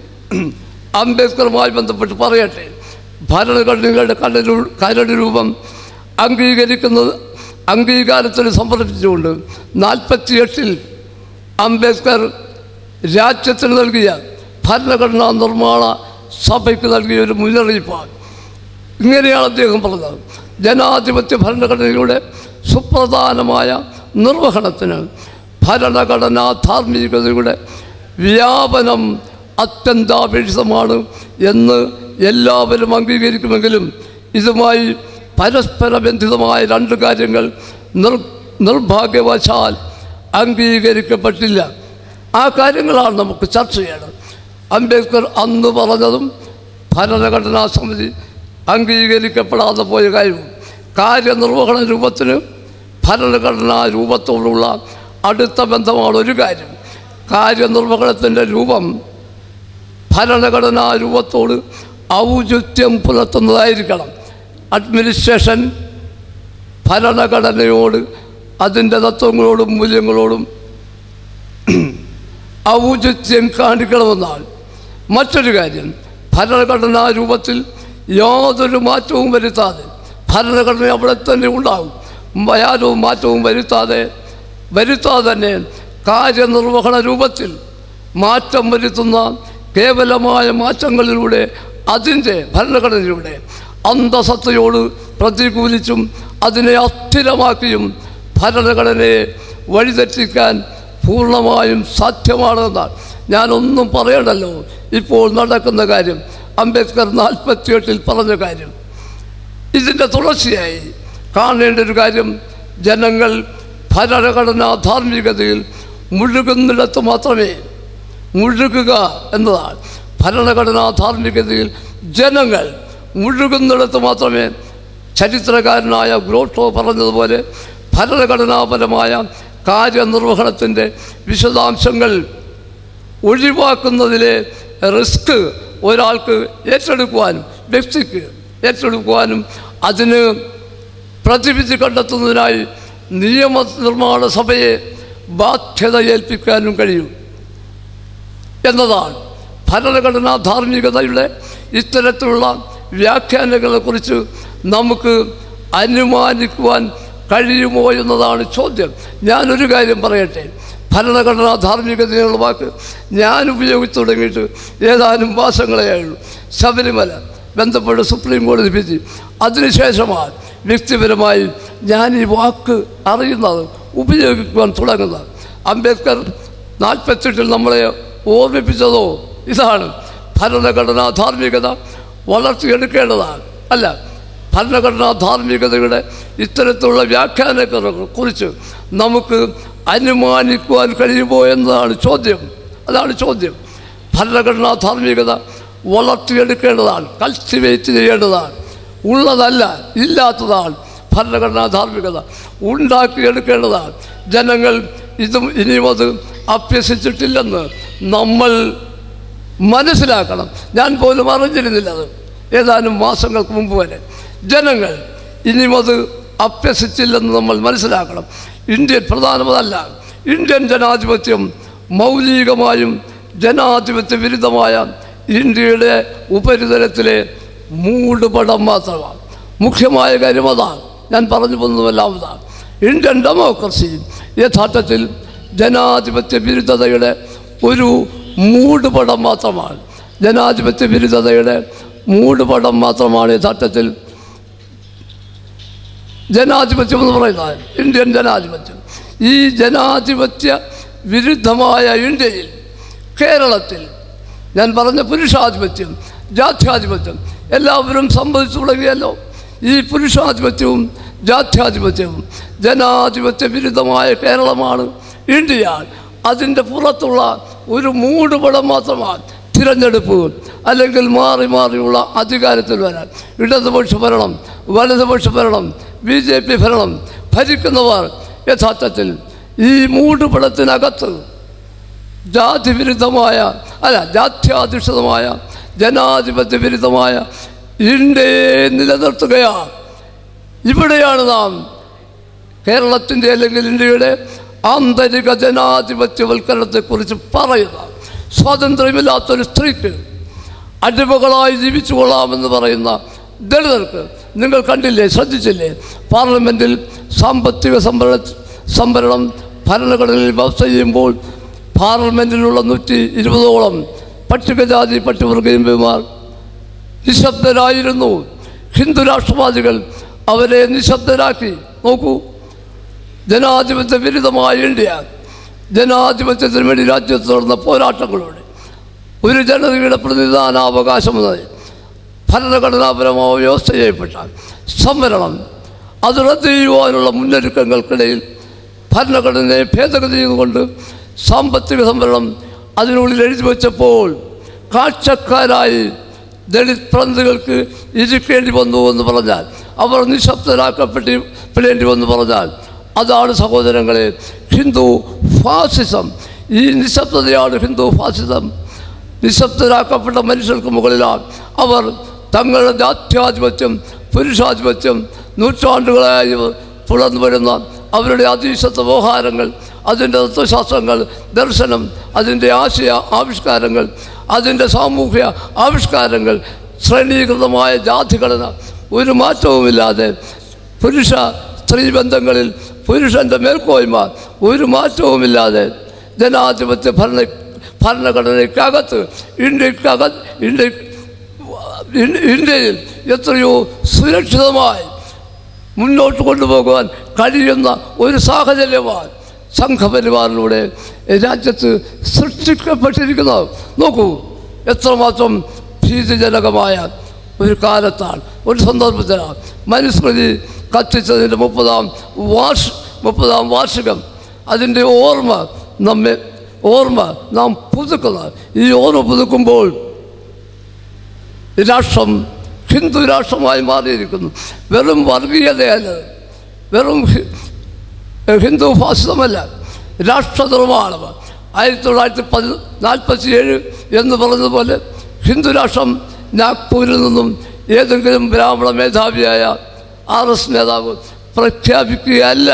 അംബേദ്കറുമായി ബന്ധപ്പെട്ട് പറയട്ടെ ഭരണഘടനകളുടെ കരട് കരട് രൂപം അംഗീകരിക്കുന്നത് അംഗീകാരത്തിന് സമർപ്പിച്ചുകൊണ്ട് നാൽപ്പത്തി എട്ടിൽ അംബേദ്കർ രാജ്യത്തിന് നൽകിയ ഭരണഘടനാ നിർമ്മാണ സഭയ്ക്ക് നൽകിയ ഒരു മുന്നറിയിപ്പാണ് ഇങ്ങനെയാണ് അദ്ദേഹം പറഞ്ഞത് ജനാധിപത്യ ഭരണഘടനയുടെ സുപ്രധാനമായ നിർവഹണത്തിന് ഭരണഘടനാ ധാർമ്മികതയുടെ വ്യാപനം അത്യന്താപേക്ഷിതമാണ് എന്ന് എല്ലാവരും അംഗീകരിക്കുമെങ്കിലും ഇതുമായി പരസ്പര ബന്ധിതമായ രണ്ട് കാര്യങ്ങൾ നിർ നിർഭാഗ്യവശാൽ അംഗീകരിക്കപ്പെട്ടില്ല ആ കാര്യങ്ങളാണ് നമുക്ക് ചർച്ച ചെയ്യേണ്ടത് അംബേദ്കർ അന്ന് പറഞ്ഞതും ഭരണഘടനാ സമിതി അംഗീകരിക്കപ്പെടാതെ പോയ കാര്യവും കാര്യനിർവഹണ രൂപത്തിന് ഭരണഘടനാ രൂപത്തോടുള്ള അടുത്ത ബന്ധമാണ് ഒരു കാര്യം കാര്യനിർവഹണത്തിൻ്റെ രൂപം ഭരണഘടനാ രൂപത്തോട് ഔചിത്യം പുലർത്തുന്നതായിരിക്കണം അഡ്മിനിസ്ട്രേഷൻ ഭരണഘടനയോട് അതിൻ്റെ തത്വങ്ങളോടും മൂല്യങ്ങളോടും ഔചിത്യം കാണിക്കണമെന്നാണ് മറ്റൊരു കാര്യം ഭരണഘടനാ രൂപത്തിൽ യാതൊരു മാറ്റവും വരുത്താതെ ഭരണഘടന അവിടെ തന്നെ ഉണ്ടാകും യാതൊരു മാറ്റവും വരുത്താതെ വരുത്താതെ തന്നെ കാര്യനിർവഹണ രൂപത്തിൽ മാറ്റം വരുത്തുന്ന കേവലമായ മാറ്റങ്ങളിലൂടെ അതിൻ്റെ ഭരണഘടനയുടെ അന്തസത്തയോട് പ്രതികൂലിച്ചും അതിനെ അസ്ഥിരമാക്കിയും ഭരണഘടനയെ വഴിതെറ്റിക്കാൻ പൂർണ്ണമായും സാധ്യമാണെന്നാണ് ഞാനൊന്നും പറയണ്ടല്ലോ ഇപ്പോൾ നടക്കുന്ന കാര്യം അംബേദ്കർ നാൽപ്പത്തിയെട്ടിൽ പറഞ്ഞ കാര്യം ഇതിൻ്റെ തുടർച്ചയായി കാണേണ്ട ഒരു കാര്യം ജനങ്ങൾ ഭരണഘടനാ ധാർമ്മികതയിൽ മുഴുകുന്നിടത്ത് മാത്രമേ മുഴുകുക എന്നതാണ് ഭരണഘടനാ ധാർമ്മികതയിൽ ജനങ്ങൾ മുഴുകുന്നിടത്ത് മാത്രമേ ചരിത്രകാരനായ ഗ്രോട്ടോ പറഞ്ഞതുപോലെ ഭരണഘടനാപരമായ കാര്യനിർവഹണത്തിൻ്റെ വിശദാംശങ്ങൾ ഒഴിവാക്കുന്നതിലെ റിസ്ക് ഒരാൾക്ക് ഏറ്റെടുക്കുവാനും വ്യക്തിക്ക് ഏറ്റെടുക്കുവാനും അതിന് പ്രതിവിധി കണ്ടെത്തുന്നതിനായി നിയമനിർമ്മാണ സഭയെ ബാധ്യത ഏൽപ്പിക്കാനും കഴിയും എന്നതാണ് ഭരണഘടനാ ധാർമ്മികതയുടെ ഇത്തരത്തിലുള്ള വ്യാഖ്യാനങ്ങളെക്കുറിച്ച് നമുക്ക് അനുമാനിക്കുവാൻ കഴിയുമോ എന്നതാണ് ചോദ്യം ഞാനൊരു കാര്യം പറയട്ടെ ഭരണഘടനാ ധാർമ്മികത എന്നുള്ള വാക്ക് ഞാൻ ഉപയോഗിച്ചു തുടങ്ങിയിട്ട് ഏതാനും മാസങ്ങളേ ഉള്ളൂ ശബരിമല ബന്ധപ്പെട്ട് സുപ്രീം കോടതി വിധി അതിനുശേഷമാണ് വ്യക്തിപരമായി ഞാൻ ഈ വാക്ക് അറിയുന്നത് ഉപയോഗിക്കുവാൻ തുടങ്ങുന്നത് അംബേദ്കർ നാൽപ്പത്തെട്ടിൽ നമ്മളെ ഓർമ്മിപ്പിച്ചതോ ഇതാണ് ഭരണഘടനാ ധാർമ്മികത വളർത്തിയെടുക്കേണ്ടതാണ് അല്ല ഭരണഘടനാ ധാർമ്മികതയുടെ ഇത്തരത്തിലുള്ള വ്യാഖ്യാനങ്ങളെ കുറിച്ച് നമുക്ക് അനുമാനിക്കുവാൻ കഴിയുമോ എന്നതാണ് ചോദ്യം അതാണ് ചോദ്യം ഭരണഘടനാ ധാർമ്മികത വളർത്തിയെടുക്കേണ്ടതാണ് കൾട്ടിവേറ്റ് ചെയ്യേണ്ടതാണ് ഉള്ളതല്ല ഇല്ലാത്തതാണ് ഭരണഘടനാ ധാർമ്മികത ഉണ്ടാക്കിയെടുക്കേണ്ടതാണ് ജനങ്ങൾ ഇതും ഇനിയും അത് അഭ്യസിച്ചിട്ടില്ലെന്ന് നമ്മൾ മനസ്സിലാക്കണം ഞാൻ പോലും അറിഞ്ഞിരുന്നില്ല അത് ഏതാനും മാസങ്ങൾക്ക് മുമ്പ് വരെ ജനങ്ങൾ ഇനിയും അത് അഭ്യസിച്ചില്ലെന്ന് നമ്മൾ മനസ്സിലാക്കണം ഇന്ത്യൻ പ്രധാനമതല്ല ഇന്ത്യൻ ജനാധിപത്യം മൗലികമായും ജനാധിപത്യ വിരുദ്ധമായ ഇന്ത്യയുടെ ഉപരിതലത്തിലെ മൂടുപടം മാത്രമാണ് മുഖ്യമായ കാര്യം അതാണ് ഞാൻ പറഞ്ഞു പോകുന്നതെല്ലാം അതാണ് ഇന്ത്യൻ ഡെമോക്രസി യഥാർത്ഥത്തിൽ ജനാധിപത്യ വിരുദ്ധതയുടെ ഒരു മൂടുപടം മാത്രമാണ് ജനാധിപത്യ വിരുദ്ധതയുടെ മൂടുപടം മാത്രമാണ് യഥാർത്ഥത്തിൽ ജനാധിപത്യം എന്ന് പറയുന്നത് ഇന്ത്യൻ ജനാധിപത്യം ഈ ജനാധിപത്യ വിരുദ്ധമായ ഇന്ത്യയിൽ കേരളത്തിൽ ഞാൻ പറഞ്ഞ പുരുഷാധിപത്യം ജാത്യാധിപത്യം എല്ലാവരും സംഭവിച്ചു തുടങ്ങിയല്ലോ ഈ പുരുഷാധിപത്യവും ജാത്യാധിപത്യവും ജനാധിപത്യ വിരുദ്ധമായ കേരളമാണ് ഇന്ത്യ അതിൻ്റെ പുറത്തുള്ള ഒരു മൂടുപടം മാത്രമാണ് തിരഞ്ഞെടുപ്പ് അല്ലെങ്കിൽ മാറി മാറിയുള്ള അധികാരത്തിൽ വരാൻ ഇടതുപക്ഷ ഭരണം വലതുപക്ഷ ഭരണം ബി ജെ പി ഭരണം ഭരിക്കുന്നവർ യഥാർത്ഥത്തിൽ ഈ മൂടുപടത്തിനകത്ത് ജാതി വിരുദ്ധമായ അല്ല ജാത്യാധിഷ്ഠിതമായ ജനാധിപത്യ വിരുദ്ധമായ ഇന്ത്യയെ നിലനിർത്തുകയാണ് ഇവിടെയാണ് നാം കേരളത്തിൻ്റെ അല്ലെങ്കിൽ ഇന്ത്യയുടെ ആന്തരിക ജനാധിപത്യവൽക്കരണത്തെക്കുറിച്ച് പറയുന്നത് സ്വാതന്ത്ര്യമില്ലാത്തൊരു സ്ത്രീക്ക് അടിമകളായി ജീവിച്ചു കൊള്ളാമെന്ന് പറയുന്ന ദളിതർക്ക് നിങ്ങൾ കണ്ടില്ലേ ശ്രദ്ധിച്ചില്ലേ പാർലമെൻറ്റിൽ സാമ്പത്തിക സംഭരണ സംഭരണം ഭരണഘടനയിൽ വ്യവസ്ഥ ചെയ്യുമ്പോൾ പാർലമെൻറ്റിലുള്ള നൂറ്റി ഇരുപതോളം പട്ടികജാതി പട്ടികവർഗ എം പിമാർ നിശബ്ദരായിരുന്നു ഹിന്ദു രാഷ്ട്രവാദികൾ അവരെ നിശബ്ദരാക്കി നോക്കൂ ജനാധിപത്യ വിരുദ്ധമായ ഇന്ത്യ ജനാധിപത്യത്തിന് വേണ്ടി രാജ്യത്ത് നടന്ന പോരാട്ടങ്ങളോടെ ഒരു ജനതയുടെ പ്രതിനിധാനാവകാശം എന്നത് ഭരണഘടനാപരമായ വ്യവസ്ഥ ചെയ്യപ്പെട്ട സംവരണം അത് റദ്ദ് ചെയ്യുവാനുള്ള മുന്നൊരുക്കങ്ങൾക്കിടയിൽ ഭരണഘടനയെ ഭേദഗതി ചെയ്തുകൊണ്ട് സാമ്പത്തിക സംവരണം അതിനുള്ളിൽ എഴുതി വച്ചപ്പോൾ കാഴ്ചക്കാരായി ദളിത് പ്രതിനിധികൾക്ക് ഇരിക്കേണ്ടി വന്നു എന്ന് പറഞ്ഞാൽ അവർ നിശബ്ദരാക്കപ്പെട്ടി പെടേണ്ടി വന്നു പറഞ്ഞാൽ അതാണ് സഹോദരങ്ങളെ ഹിന്ദു ഫാസിസം ഈ നിശബ്ദതയാണ് ഹിന്ദു ഫാസിസം നിശബ്ദരാക്കപ്പെട്ട മനുഷ്യർക്ക് മുകളിലാണ് അവർ തങ്ങളുടെ ജാത്യാധിപത്യം പുരുഷാധിപത്യം നൂറ്റാണ്ടുകളായി തുടർന്നു വരുന്ന അവരുടെ അതീശത്വ വ്യവഹാരങ്ങൾ അതിൻ്റെ തത്വശാസ്ത്രങ്ങൾ ദർശനം അതിൻ്റെ ആശയ ആവിഷ്കാരങ്ങൾ അതിൻ്റെ സാമൂഹ്യ ആവിഷ്കാരങ്ങൾ ശ്രേണീകൃതമായ ജാതിഘടന ഒരു മാറ്റവുമില്ലാതെ പുരുഷ സ്ത്രീ ബന്ധങ്ങളിൽ പുരുഷൻ്റെ മേൽക്കോയ്മ ഒരു മാറ്റവുമില്ലാതെ ജനാധിപത്യ ഭരണ ഭരണഘടനയ്ക്കകത്ത് ഇന്ത്യക്കക ഇന്ത്യ ഇൻ- ഇന്ത്യയിൽ എത്രയോ സുരക്ഷിതമായി മുന്നോട്ട് കൊണ്ടുപോകുവാൻ കഴിയുന്ന ഒരു സാഹചര്യമാണ് സംഘപരിവാറിലൂടെ രാജ്യത്ത് സൃഷ്ടിക്കപ്പെട്ടിരിക്കുന്നത് നോക്കൂ എത്രമാത്രം ഭീതിജനകമായ ഒരു കാലത്താണ് ഒരു സന്ദർഭത്തിലാണ് മനുസ്മൃതി കത്തിച്ചതിൻ്റെ മുപ്പതാം വാർഷ മുപ്പതാം വാർഷികം അതിൻ്റെ ഓർമ്മ നമ്മെ ഓർമ്മ നാം പുതുക്കുന്നത് ഈ ഓർമ്മ പുതുക്കുമ്പോൾ ഈ രാഷ്ട്രം ഹിന്ദു രാഷ്ട്രമായി മാറിയിരിക്കുന്നു വെറും വർഗീയതയല്ല വെറും ഹി- ഹിന്ദു ഫാസിസമല്ല രാഷ്ട്ര നിർമ്മാണം ആയിരത്തി തൊള്ളായിരത്തി പതി നാൽപ്പത്തി ഏഴ് എന്ന് പറഞ്ഞതുപോലെ ഹിന്ദു രാഷ്ട്രം നാഗ്പൂരിൽ നിന്നും ഏതെങ്കിലും ബ്രാഹ്മണ മേധാവിയായ ആർ എസ് നേതാവ് പ്രഖ്യാപിക്കുകയല്ല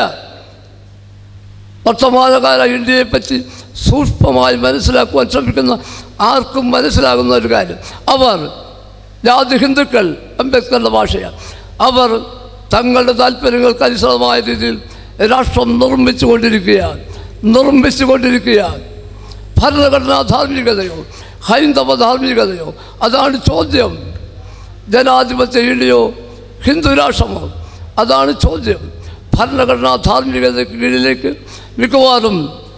വർത്തമാനകാല ഇന്ത്യയെപ്പറ്റി സൂക്ഷ്മമായി മനസ്സിലാക്കുവാൻ ശ്രമിക്കുന്ന ആർക്കും മനസ്സിലാകുന്ന ഒരു കാര്യം അവർ ജാതി ഹിന്ദുക്കൾ അംബേദ്കറുടെ ഭാഷയാണ് അവർ തങ്ങളുടെ താല്പര്യങ്ങൾക്ക് അനുസൃതമായ രീതിയിൽ രാഷ്ട്രം നിർമ്മിച്ചു കൊണ്ടിരിക്കുകയാണ് നിർമ്മിച്ചു കൊണ്ടിരിക്കുകയാണ് ഭരണഘടനാ ധാർമ്മികതയോ ഹൈന്ദവ ധാർമ്മികതയോ അതാണ് ചോദ്യം ജനാധിപത്യ ഇന്ത്യയോ ഹിന്ദു രാഷ്ട്രമോ അതാണ് ചോദ്യം ഭരണഘടനാ ധാർമ്മികതയ്ക്ക് കീഴിലേക്ക് മിക്കവാറും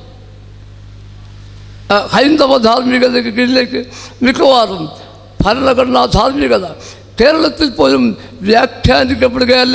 ആ, ഹൈന്ദവ ധാർമ്മികതയ്ക്ക് കീഴിലേക്ക് മിക്കവാറും ഭരണഘടനാ ധാർമ്മികത കേരളത്തിൽ പോലും വ്യാഖ്യാനിക്കപ്പെടുകയല്ല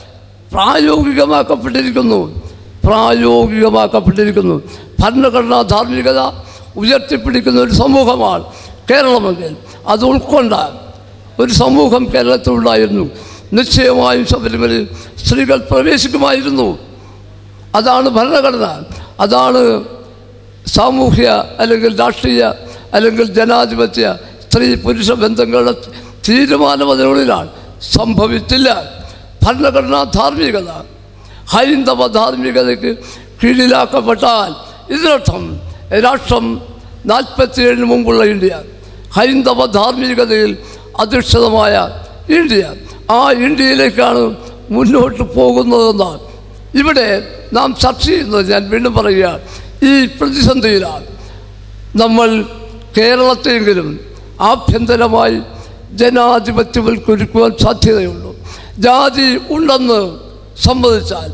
പ്രായോഗികമാക്കപ്പെട്ടിരിക്കുന്നു പ്രായോഗികമാക്കപ്പെട്ടിരിക്കുന്നു ഭരണഘടനാ ധാർമ്മികത ഉയർത്തിപ്പിടിക്കുന്ന ഒരു സമൂഹമാണ് കേരളമെങ്കിൽ അത് ഉൾക്കൊണ്ട ഒരു സമൂഹം കേരളത്തിലുണ്ടായിരുന്നു നിശ്ചയമായും ശബരിമലയിൽ സ്ത്രീകൾ പ്രവേശിക്കുമായിരുന്നു അതാണ് ഭരണഘടന അതാണ് സാമൂഹ്യ അല്ലെങ്കിൽ രാഷ്ട്രീയ അല്ലെങ്കിൽ ജനാധിപത്യ സ്ത്രീ പുരുഷ ബന്ധങ്ങളുടെ തീരുമാനം അതിനുള്ളിലാണ് സംഭവിച്ചില്ല ഭരണഘടനാ ധാർമ്മികത ഹൈന്ദവ ധാർമ്മികതയ്ക്ക് കീഴിലാക്കപ്പെട്ടാൽ ഇതിനർത്ഥം രാഷ്ട്രം നാൽപ്പത്തിയേഴിന് മുമ്പുള്ള ഇന്ത്യ ഹൈന്ദവ ധാർമ്മികതയിൽ അധിഷ്ഠിതമായ ഇന്ത്യ ആ ഇന്ത്യയിലേക്കാണ് മുന്നോട്ട് പോകുന്നതെന്നാണ് ഇവിടെ നാം ചർച്ച ചെയ്യുന്നത് ഞാൻ വീണ്ടും പറയുകയാണ് ഈ പ്രതിസന്ധിയിലാണ് നമ്മൾ കേരളത്തെയെങ്കിലും ആഭ്യന്തരമായി ജനാധിപത്യവൽക്കരിക്കുവാൻ സാധ്യതയുള്ളൂ ജാതി ഉണ്ടെന്ന് സമ്മതിച്ചാൽ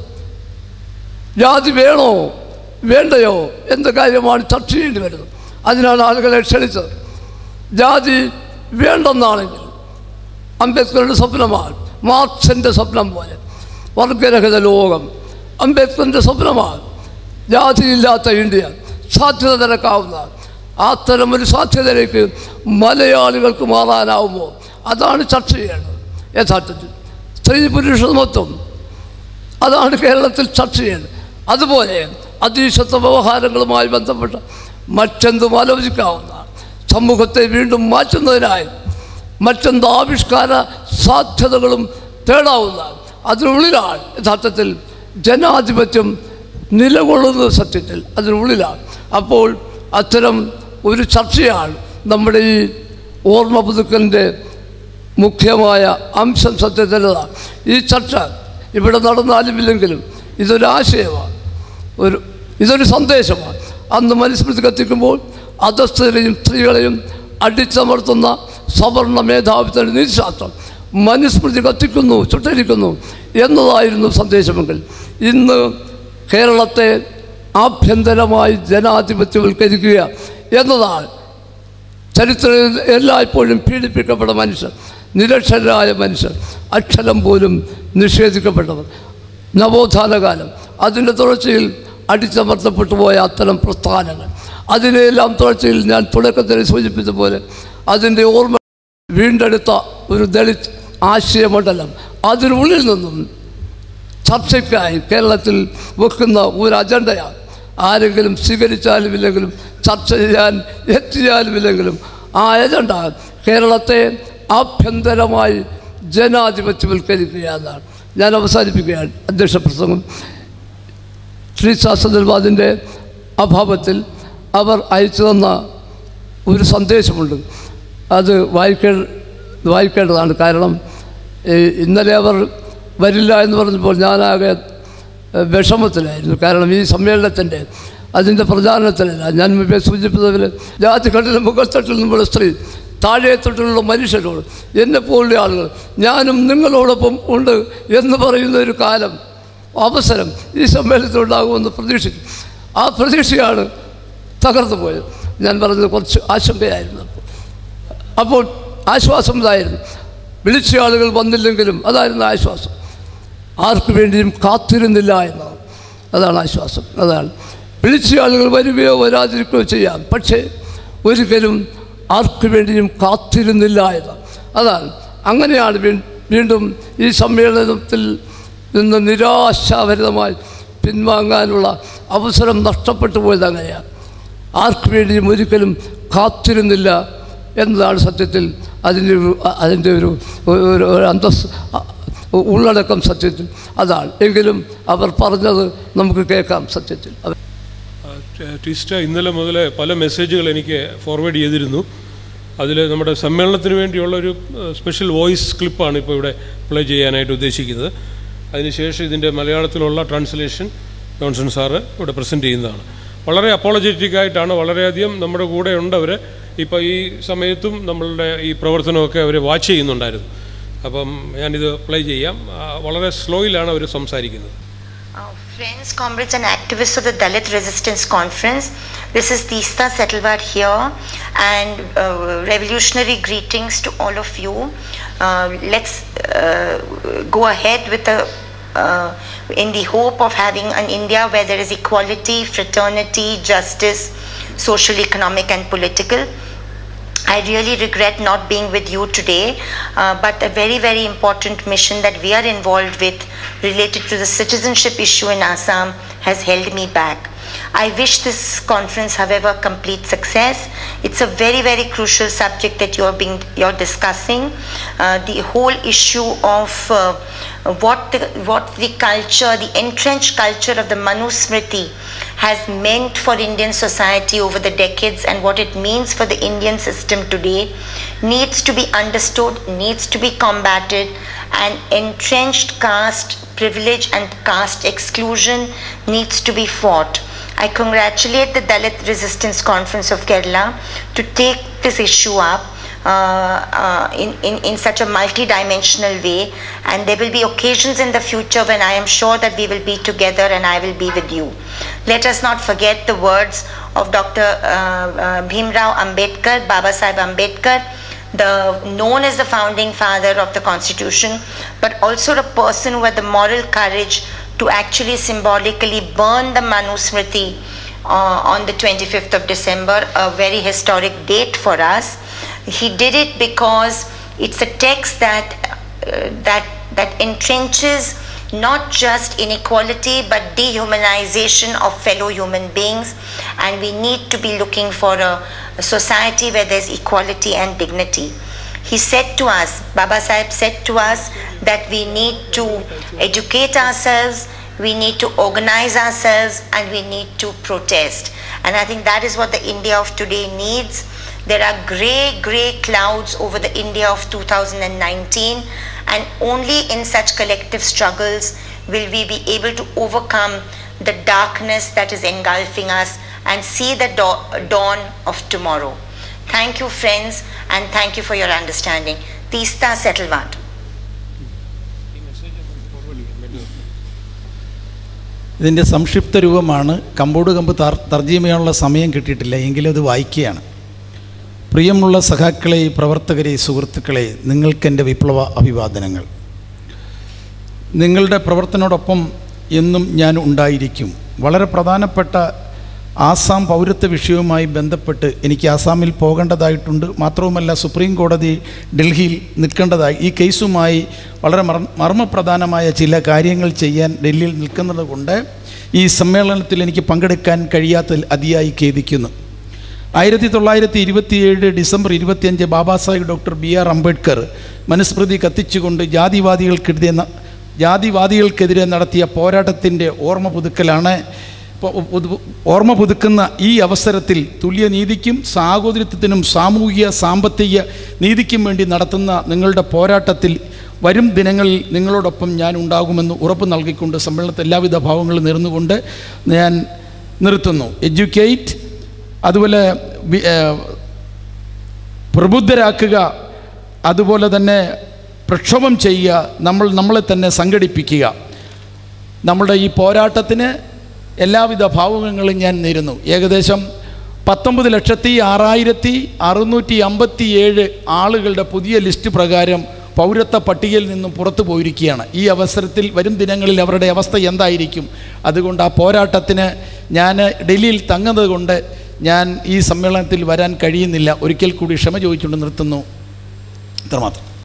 ജാതി വേണോ വേണ്ടയോ എന്ന കാര്യമാണ് ചർച്ച ചെയ്യേണ്ടി വരുന്നത് അതിനാണ് ആളുകളെ ക്ഷണിച്ചത് ജാതി വേണ്ടെന്നാണെങ്കിൽ അംബേദ്കറുടെ സ്വപ്നമാണ് മാർക്സിൻ്റെ സ്വപ്നം പോലെ വർഗരഹിത ലോകം അംബേദ്കറിൻ്റെ സ്വപ്നമാണ് ജാതിയില്ലാത്ത ഇന്ത്യ സാധ്യത നിരക്കാവുന്ന അത്തരം ഒരു സാധ്യതയിലേക്ക് മലയാളികൾക്ക് മാറാനാവുമോ അതാണ് ചർച്ച ചെയ്യേണ്ടത് യഥാർത്ഥത്തിൽ സ്ത്രീ പുരുഷ സമത്വം അതാണ് കേരളത്തിൽ ചർച്ച ചെയ്യുന്നത് അതുപോലെ അതീശത്വ വ്യവഹാരങ്ങളുമായി ബന്ധപ്പെട്ട മറ്റെന്തും ആലോചിക്കാവുന്നതാണ് സമൂഹത്തെ വീണ്ടും മാറ്റുന്നതിനായി മറ്റെന്ത് ആവിഷ്കാര സാധ്യതകളും തേടാവുന്നതാണ് അതിനുള്ളിലാണ് യഥാർത്ഥത്തിൽ ജനാധിപത്യം നിലകൊള്ളുന്നത് സത്യത്തിൽ അതിനുള്ളിലാണ് അപ്പോൾ അത്തരം ഒരു ചർച്ചയാണ് നമ്മുടെ ഈ ഓർമ്മ പുതുക്കലിൻ്റെ മുഖ്യമായ അംശം സത്യത്തിൻ്റെതാണ് ഈ ചർച്ച ഇവിടെ നടന്നാലുമില്ലെങ്കിലും ഇതൊരു ആശയമാണ് ഒരു ഇതൊരു സന്ദേശമാണ് അന്ന് മനുസ്മൃതി കത്തിക്കുമ്പോൾ അധസ്ഥരെയും സ്ത്രീകളെയും അടിച്ചമർത്തുന്ന സവർണ മേധാവിത്വ നീതിശാസ്ത്രം മനുസ്മൃതി കത്തിക്കുന്നു ചുട്ടരിക്കുന്നു എന്നതായിരുന്നു സന്ദേശമെങ്കിൽ ഇന്ന് കേരളത്തെ ആഭ്യന്തരമായി ജനാധിപത്യവൽക്കരിക്കുക എന്നതാണ് ചരിത്രത്തിൽ എല്ലായ്പ്പോഴും പീഡിപ്പിക്കപ്പെട്ട മനുഷ്യർ നിരക്ഷരരായ മനുഷ്യർ അക്ഷരം പോലും നിഷേധിക്കപ്പെട്ടവർ നവോത്ഥാന കാലം അതിൻ്റെ തുടർച്ചയിൽ അടിച്ചമർത്തപ്പെട്ടു പോയ അത്തരം പ്രസ്ഥാനങ്ങൾ അതിനെല്ലാം തുടർച്ചയിൽ ഞാൻ തുടക്കത്തിൽ സൂചിപ്പിച്ച പോലെ അതിൻ്റെ ഓർമ്മ വീണ്ടെടുത്ത ഒരു ദളിത് ആശയമണ്ഡലം അതിനുള്ളിൽ നിന്നും ചർച്ചയ്ക്കായി കേരളത്തിൽ വെക്കുന്ന ഒരു അജണ്ടയാണ് ആരെങ്കിലും സ്വീകരിച്ചാലും ഇല്ലെങ്കിലും ചർച്ച ചെയ്യാൻ എത്തിയാലും ഇല്ലെങ്കിലും ആ അജണ്ട കേരളത്തെ ആഭ്യന്തരമായി ജനാധിപത്യവൽക്കരിക്കുക എന്നാണ് ഞാൻ അവസാനിപ്പിക്കുകയാണ് അധ്യക്ഷ പ്രസംഗം ശ്രീ ശാസ്ത്രനിർവാദിൻ്റെ അഭാവത്തിൽ അവർ അയച്ചു തന്ന ഒരു സന്ദേശമുണ്ട് അത് വായിക്കേ വായിക്കേണ്ടതാണ് കാരണം ഈ ഇന്നലെ അവർ വരില്ല എന്ന് പറഞ്ഞപ്പോൾ ഞാനാകെ ഏഹ്, വിഷമത്തിലായിരുന്നു കാരണം ഈ സമ്മേളനത്തിൻ്റെ അതിൻ്റെ പ്രചാരണത്തിലല്ല ഞാൻ മുമ്പേ സൂചിപ്പിച്ചതിൽ ജാതിഘട്ടിലെ മുഖത്തട്ടിൽ നിന്നുള്ള സ്ത്രീ താഴെത്തട്ടിലുള്ള മനുഷ്യരോട് എന്നെപ്പോലുള്ള ആളുകൾ ഞാനും നിങ്ങളോടൊപ്പം ഉണ്ട് എന്ന് പറയുന്ന ഒരു കാലം അവസരം ഈ സമ്മേളനത്തിൽ ഉണ്ടാകുമെന്ന് പ്രതീക്ഷിച്ചു ആ പ്രതീക്ഷയാണ് തകർന്നു പോയത് ഞാൻ പറഞ്ഞത് കുറച്ച് ആശങ്കയായിരുന്നു അപ്പോൾ അപ്പോൾ ആശ്വാസം ഇതായിരുന്നു വിളിച്ച ആളുകൾ വന്നില്ലെങ്കിലും അതായിരുന്നു ആശ്വാസം ആർക്കു വേണ്ടിയും കാത്തിരുന്നില്ല എന്നാണ് അതാണ് ആശ്വാസം അതാണ് വിളിച്ച ആളുകൾ വരികയോ വരാതിരിക്കുകയോ ചെയ്യാം പക്ഷേ ഒരിക്കലും ആർക്കു വേണ്ടിയും കാത്തിരുന്നില്ല എന്നാണ് അതാണ് അങ്ങനെയാണ് വീ- വീണ്ടും ഈ സമ്മേളനത്തിൽ നിന്ന് നിരാശാഭരിതമായി പിൻവാങ്ങാനുള്ള അവസരം നഷ്ടപ്പെട്ടു പോയത് അങ്ങനെയാണ് ആർക്കു വേണ്ടിയും ഒരിക്കലും കാത്തിരുന്നില്ല എന്നതാണ് സത്യത്തിൽ അതിൻ്റെ ഒരു അതിൻ്റെ ഒരു ഒരു ഒരു അന്തസ് ഉള്ളടക്കം സത്യത്തിൽ അതാണ് എങ്കിലും അവർ പറഞ്ഞത് നമുക്ക് കേൾക്കാം സത്യത്തിൽ അവർ ആ, ടി- ടിസ്റ്റ ഇന്നലെ മുതൽ പല മെസ്സേജുകൾ എനിക്ക് ഫോർവേഡ് ചെയ്തിരുന്നു അതിൽ നമ്മുടെ സമ്മേളനത്തിന് വേണ്ടിയുള്ള ഒരു ഏഹ്, സ്പെഷ്യൽ വോയിസ് ക്ലിപ്പാണ് ഇപ്പോൾ ഇവിടെ പ്ലേ ചെയ്യാനായിട്ട് ഉദ്ദേശിക്കുന്നത് അതിനുശേഷം ഇതിൻ്റെ മലയാളത്തിലുള്ള ട്രാൻസ്ലേഷൻ ജോൺസൺ സാറ് ഇവിടെ പ്രസൻറ്റ് ചെയ്യുന്നതാണ് വളരെ അപ്പോളജറ്റിക് ആയിട്ടാണ് വളരെയധികം നമ്മുടെ കൂടെ ഉണ്ട് അവർ ഇപ്പോൾ ഈ സമയത്തും നമ്മളുടെ ഈ പ്രവർത്തനമൊക്കെ അവർ വാച്ച് ചെയ്യുന്നുണ്ടായിരുന്നു അപ്പം ഞാനിത് പ്ലേ ചെയ്യാം ആ, വളരെ സ്ലോയിലാണ് അവർ സംസാരിക്കുന്നത് Uh, friends, comrades, and activists of the Dalit Resistance Conference, this is Tista Settlevad here, and uh, revolutionary greetings to all of you. Uh, let's uh, go ahead with the. Uh, in the hope of having an India where there is equality, fraternity, justice, social, economic, and political. I really regret not being with you today, uh, but a very, very important mission that we are involved with related to the citizenship issue in Assam has held me back. I wish this conference, however, complete success. It's a very, very crucial subject that you're being you're discussing. Uh, the whole issue of uh, what the, what the culture, the entrenched culture of the Manusmriti has meant for Indian society over the decades and what it means for the Indian system today needs to be understood, needs to be combated, and entrenched caste privilege and caste exclusion needs to be fought. I congratulate the Dalit Resistance Conference of Kerala to take this issue up uh, uh, in, in, in such a multi-dimensional way and there will be occasions in the future when I am sure that we will be together and I will be with you. Let us not forget the words of Dr. Uh, uh, Bhimrao Ambedkar, Baba Sahib Ambedkar, the known as the founding father of the constitution, but also the person who had the moral courage to actually symbolically burn the Manusmriti uh, on the 25th of December, a very historic date for us. He did it because it's a text that uh, that that entrenches not just inequality but dehumanization of fellow human beings and we need to be looking for a, a society where there's equality and dignity he said to us baba sahib said to us that we need to educate ourselves we need to organize ourselves and we need to protest and i think that is what the india of today needs there are grey, grey clouds over the India of 2019, and only in such collective struggles will we be able to overcome the darkness that is engulfing us and see the da- dawn of tomorrow. Thank you, friends, and thank you for your understanding. Tista Settlevad. ഇതിൻ്റെ സംക്ഷിപ്ത രൂപമാണ് കമ്പോട് കമ്പ് തർ തർജ്ജമ ചെയ്യാനുള്ള സമയം കിട്ടിയിട്ടില്ല എങ്കിലും അത് വായിക്കുകയാണ് പ്രിയമുള്ള സഖാക്കളെ പ്രവർത്തകരെ സുഹൃത്തുക്കളെ നിങ്ങൾക്കെൻ്റെ വിപ്ലവ അഭിവാദനങ്ങൾ നിങ്ങളുടെ പ്രവർത്തനോടൊപ്പം എന്നും ഞാൻ ഉണ്ടായിരിക്കും വളരെ പ്രധാനപ്പെട്ട ആസാം പൗരത്വ വിഷയവുമായി ബന്ധപ്പെട്ട് എനിക്ക് ആസാമിൽ പോകേണ്ടതായിട്ടുണ്ട് മാത്രവുമല്ല സുപ്രീം കോടതി ഡൽഹിയിൽ നിൽക്കേണ്ടതായി ഈ കേസുമായി വളരെ മർ മർമ്മപ്രധാനമായ ചില കാര്യങ്ങൾ ചെയ്യാൻ ഡൽഹിയിൽ നിൽക്കുന്നത് കൊണ്ട് ഈ സമ്മേളനത്തിൽ എനിക്ക് പങ്കെടുക്കാൻ കഴിയാത്തതിൽ അതിയായി ഖേദിക്കുന്നു ആയിരത്തി തൊള്ളായിരത്തി ഇരുപത്തിയേഴ് ഡിസംബർ ഇരുപത്തിയഞ്ച് Baba Sahib doctor B R Ambedkar Manusmriti കത്തിച്ചുകൊണ്ട് ജാതിവാദികൾക്കെതിരെ ന- ജാതിവാദികൾക്കെതിരെ നടത്തിയ പോരാട്ടത്തിൻ്റെ ഓർമ്മ പുതുക്കലാണ് ഇപ്പോൾ പുതു- ഓർമ്മ പുതുക്കുന്ന ഈ അവസരത്തിൽ തുല്യനീതിക്കും സാഹോദര്യത്തിനും സാമൂഹിക സാമ്പത്തിക നീതിക്കും വേണ്ടി നടത്തുന്ന നിങ്ങളുടെ പോരാട്ടത്തിൽ വരും ദിനങ്ങളിൽ നിങ്ങളോടൊപ്പം ഞാൻ ഉണ്ടാകുമെന്ന് ഉറപ്പ് നൽകിക്കൊണ്ട് സമ്മേളനത്തെ എല്ലാവിധ ഭാവങ്ങളും നേർന്നുകൊണ്ട് ഞാൻ നിർത്തുന്നു എഡ്യൂക്കേറ്റ് അതുപോലെ വി- ഏഹ് പ്രബുദ്ധരാക്കുക അതുപോലെ തന്നെ പ്രക്ഷോഭം ചെയ്യുക നമ്മൾ നമ്മളെ തന്നെ സംഘടിപ്പിക്കുക നമ്മുടെ ഈ പോരാട്ടത്തിന് എല്ലാവിധ ഭാവുകങ്ങളും ഞാൻ നേരുന്നു ഏകദേശം പത്തൊമ്പത് ലക്ഷത്തി ആറായിരത്തി അറുന്നൂറ്റി അമ്പത്തി ഏഴ് ആളുകളുടെ പുതിയ ലിസ്റ്റ് പ്രകാരം പൗരത്വ പട്ടികയിൽ നിന്നും പുറത്തു പോയിരിക്കുകയാണ് ഈ അവസരത്തിൽ വരും ദിനങ്ങളിൽ അവരുടെ അവസ്ഥ എന്തായിരിക്കും അതുകൊണ്ട് ആ പോരാട്ടത്തിന് ഞാൻ ഡൽഹിയിൽ തങ്ങുന്നത് കൊണ്ട് ഞാൻ ഈ സമ്മേളനത്തിൽ വരാൻ കഴിയുന്നില്ല ഒരിക്കൽ കൂടി ക്ഷമ ചോദിച്ചുകൊണ്ട് നിർത്തുന്നു ഇത്രമാത്രം